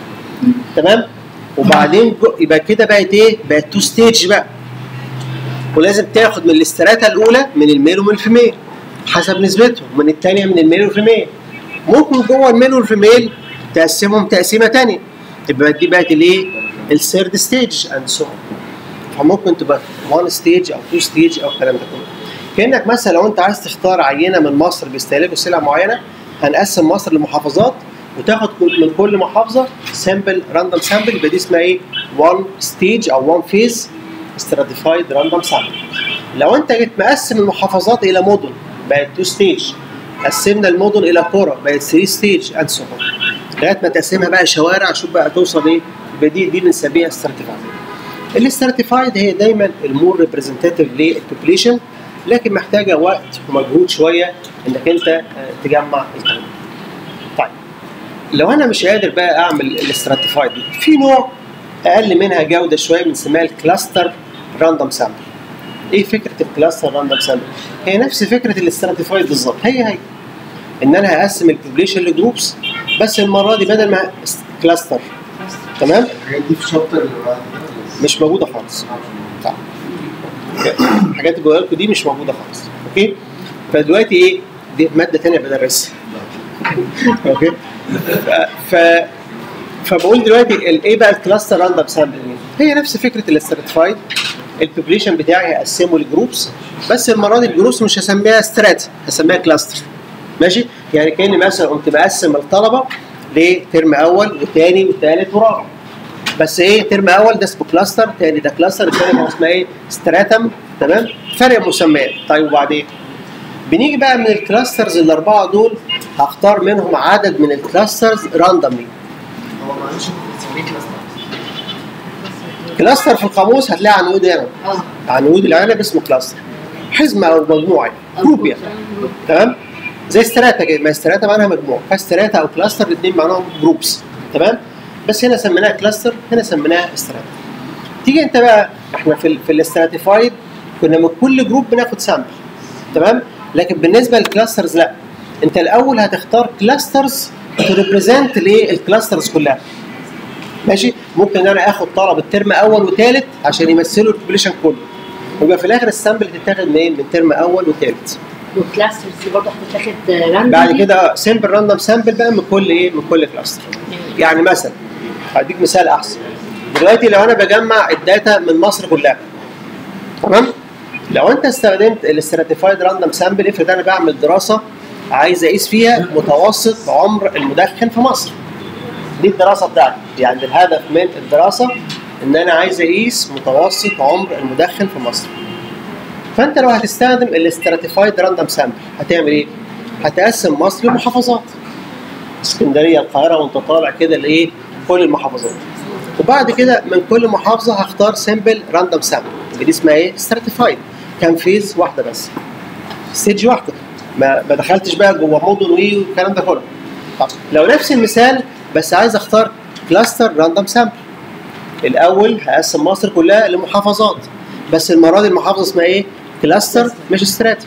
تمام وبعدين جو- يبقى كده بقت ايه بقت 2 ستيج بقى ولازم تاخد من الاستراتا الاولى من الميل ومن الفيميل حسب نسبتهم من الثانيه من الميل والفيميل ممكن جوه الميل والفيميل تقسمهم تقسيمه تانية يبقى دي بقت الايه؟ الثيرد ستيج اند سو فممكن تبقى 1 ستيج او 2 ستيج او الكلام ده كله كانك مثلا لو انت عايز تختار عينه من مصر بيستهلكوا سلع معينه هنقسم مصر لمحافظات وتاخد كل- من كل محافظه سامبل راندوم سامبل يبقى دي اسمها ايه؟ 1 ستيج او 1 فيز stratified راندوم سامبل لو انت جيت مقسم المحافظات الى مدن بقت 2 ستيج قسمنا المدن الى قرى بقت 3 ستيج اند سو لغايه ما تقسمها بقى شوارع شوف بقى توصل ايه يبقى دي دي بنسميها stratified الاستراتيفايد هي دايما المور ريبريزنتيف للبوبليشن لكن محتاجه وقت ومجهود شويه انك انت آه، تجمع الكلام طيب لو انا مش قادر بقى اعمل الاستراتيفايد دي في نوع اقل منها جوده شويه بنسميها الكلاستر راندوم سامبل ايه فكره الكلاستر راندوم سامبل هي نفس فكره الاستراتيفايد بالظبط هي هي ان انا هقسم البوبليشن لجروبس بس المره دي بدل ما كلاستر تمام الحاجات دي في الشابتر اللي بعد كده مش موجوده خالص طيب. الحاجات اللي جواها لكم دي مش موجوده خالص اوكي فدلوقتي ايه دي ماده ثانيه بدرسها اوكي ف, ف فبقول دلوقتي ال- ايه بقى الكلاستر راندوم سامبل هي نفس فكره الاستراتيفايد البوبليشن بتاعي هقسمه لجروبس بس المره دي الجروبس مش هسميها سترات هسميها كلاستر ماشي يعني كاني مثلا قمت بقسم الطلبه لترم اول وثاني وثالث ورابع بس ايه ترم اول ده اسمه كلاستر تاني ده كلاستر الثاني كان اسمها ايه ستراتم تمام فرق مسميات طيب وبعدين بنيجي بقى من الكلاسترز الاربعه دول هختار منهم عدد من الكلاسترز راندوملي هو معلش بتسميه كلاستر كلاستر في القاموس هتلاقي عنقود هنا اه عنقود العنب اسمه كلاستر حزمه او مجموعه جروب يعني تمام زي استراتا كده ما استراتا معناها مجموعه فاستراتا او كلاستر الاثنين معناهم جروبس تمام بس هنا سميناها كلاستر هنا سميناها استراتا تيجي انت بقى احنا في ال في الاستراتيفايد كنا من كل جروب بناخد سامبل تمام لكن بالنسبه للكلاسترز لا انت الاول هتختار كلاسترز تو ريبريزنت للكلاسترز كلها ماشي ممكن ان انا اخد طلب الترم اول وثالث عشان يمثلوا البوبليشن كله ويبقى في الاخر السامبل تتاخد منين من ترم اول وثالث والكلاسترز دي برضه هتتاخد راندوم بعد كده سامبل راندوم سامبل بقى من كل ايه من كل كلاستر يعني مثلا هديك مثال احسن دلوقتي لو انا بجمع الداتا من مصر كلها تمام لو انت استخدمت الاستراتيفايد راندوم سامبل افرض انا بعمل دراسه عايز اقيس فيها متوسط عمر المدخن في مصر دي الدراسه بتاعتي يعني الهدف من الدراسه ان انا عايز اقيس متوسط عمر المدخن في مصر فانت لو هتستخدم الاستراتيفايد راندوم سامبل هتعمل ايه؟ هتقسم مصر لمحافظات اسكندريه القاهره وانت طالع كده لايه؟ كل المحافظات وبعد كده من كل محافظه هختار سامبل راندوم سامبل اللي دي اسمها ايه؟ استراتيفايد كان فيز واحده بس ستيج واحده ما ما دخلتش بقى جوه مدن وايه والكلام ده كله طب لو نفس المثال بس عايز اختار كلاستر راندوم سامبل الاول هقسم مصر كلها لمحافظات بس المره دي المحافظه اسمها ايه؟ كلاستر مش استراتي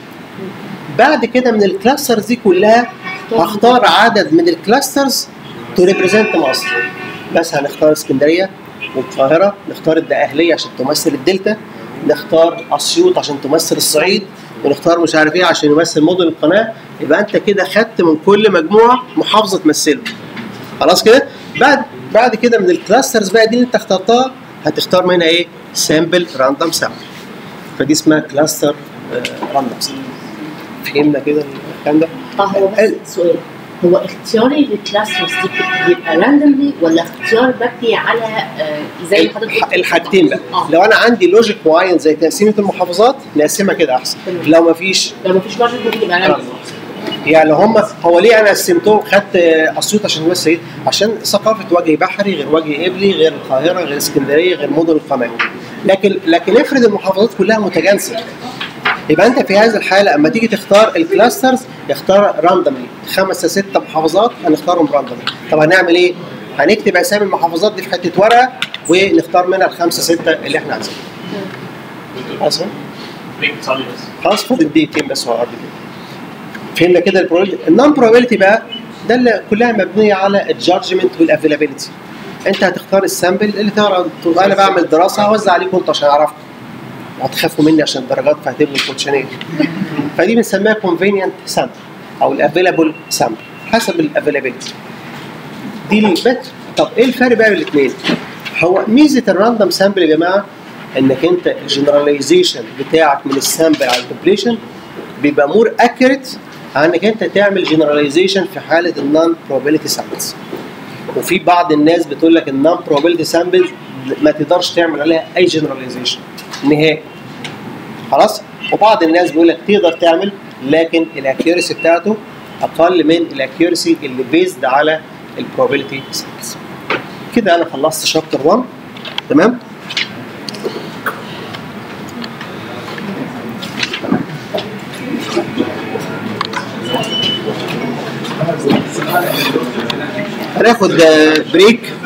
بعد كده من الكلاسترز دي كلها هختار عدد من الكلاسترز تو ريبريزنت مصر بس هنختار اسكندريه والقاهره نختار الدقهليه عشان تمثل الدلتا نختار اسيوط عشان تمثل الصعيد ونختار مش عارف ايه عشان يمثل مدن القناه يبقى انت كده خدت من كل مجموعه محافظه تمثله خلاص كده بعد بعد كده من الكلاسترز بقى دي اللي انت اخترتها هتختار منها ايه سامبل راندوم سامبل فدي اسمها كلاستر راندوم سامبل فهمنا كده الكلام ده اه هو بس سؤال هو اختياري للكلاسترز دي بيبقى راندوملي ولا اختيار مبني على آه، زي ما حضرتك الح- قلت؟ الحاجتين بقى اه لو انا عندي لوجيك معين زي تقسيمه المحافظات نقسمها كده احسن تمام. لو ما فيش لو مفيش لوجيك ممكن يبقى راندوم يعني هم هو ليه انا قسمتهم خدت آه، اسيوط عشان بس ايه عشان ثقافه وجه بحري غير وجه قبلي غير القاهره غير اسكندريه غير مدن القناه لكن لكن افرض المحافظات كلها متجانسه يبقى انت في هذه الحاله اما تيجي تختار الكلاسترز اختار راندوملي خمسه سته محافظات هنختارهم راندوملي طب هنعمل ايه؟ هنكتب اسامي المحافظات دي في حته ورقه ونختار منها الخمسه سته اللي احنا عايزينهم خلاص خلاص فاضل دقيقتين بس وهقعد كده فهمنا كده البروبابيلتي النون بروبابيلتي بقى ده اللي كلها مبنيه على الجادجمنت والافيلابيلتي انت هتختار السامبل اللي تعرف تقول انا بعمل دراسه هوزع عليكم انتوا عشان اعرفكم وهتخافوا مني عشان الدرجات فهتبنوا الكوتشنير فدي بنسميها كونفينينت سامبل او الافيلابل سامبل حسب الافيلابيلتي دي البت طب ايه الفرق بقى بين الاثنين؟ هو ميزه الراندوم سامبل يا جماعه انك انت الجنراليزيشن بتاعك من السامبل على البوبليشن بيبقى مور اكيوريت عن انك انت تعمل جنراليزيشن في حاله النون probability سامبلز وفي بعض الناس بتقول لك النون probability سامبلز ما تقدرش تعمل عليها اي جنراليزيشن نهائي خلاص وبعض الناس بيقول لك تقدر تعمل لكن الاكيورسي بتاعته اقل من الاكيورسي اللي بيزد على البروبابيلتي سامبلز كده انا خلصت شابتر 1 تمام هناخد بريك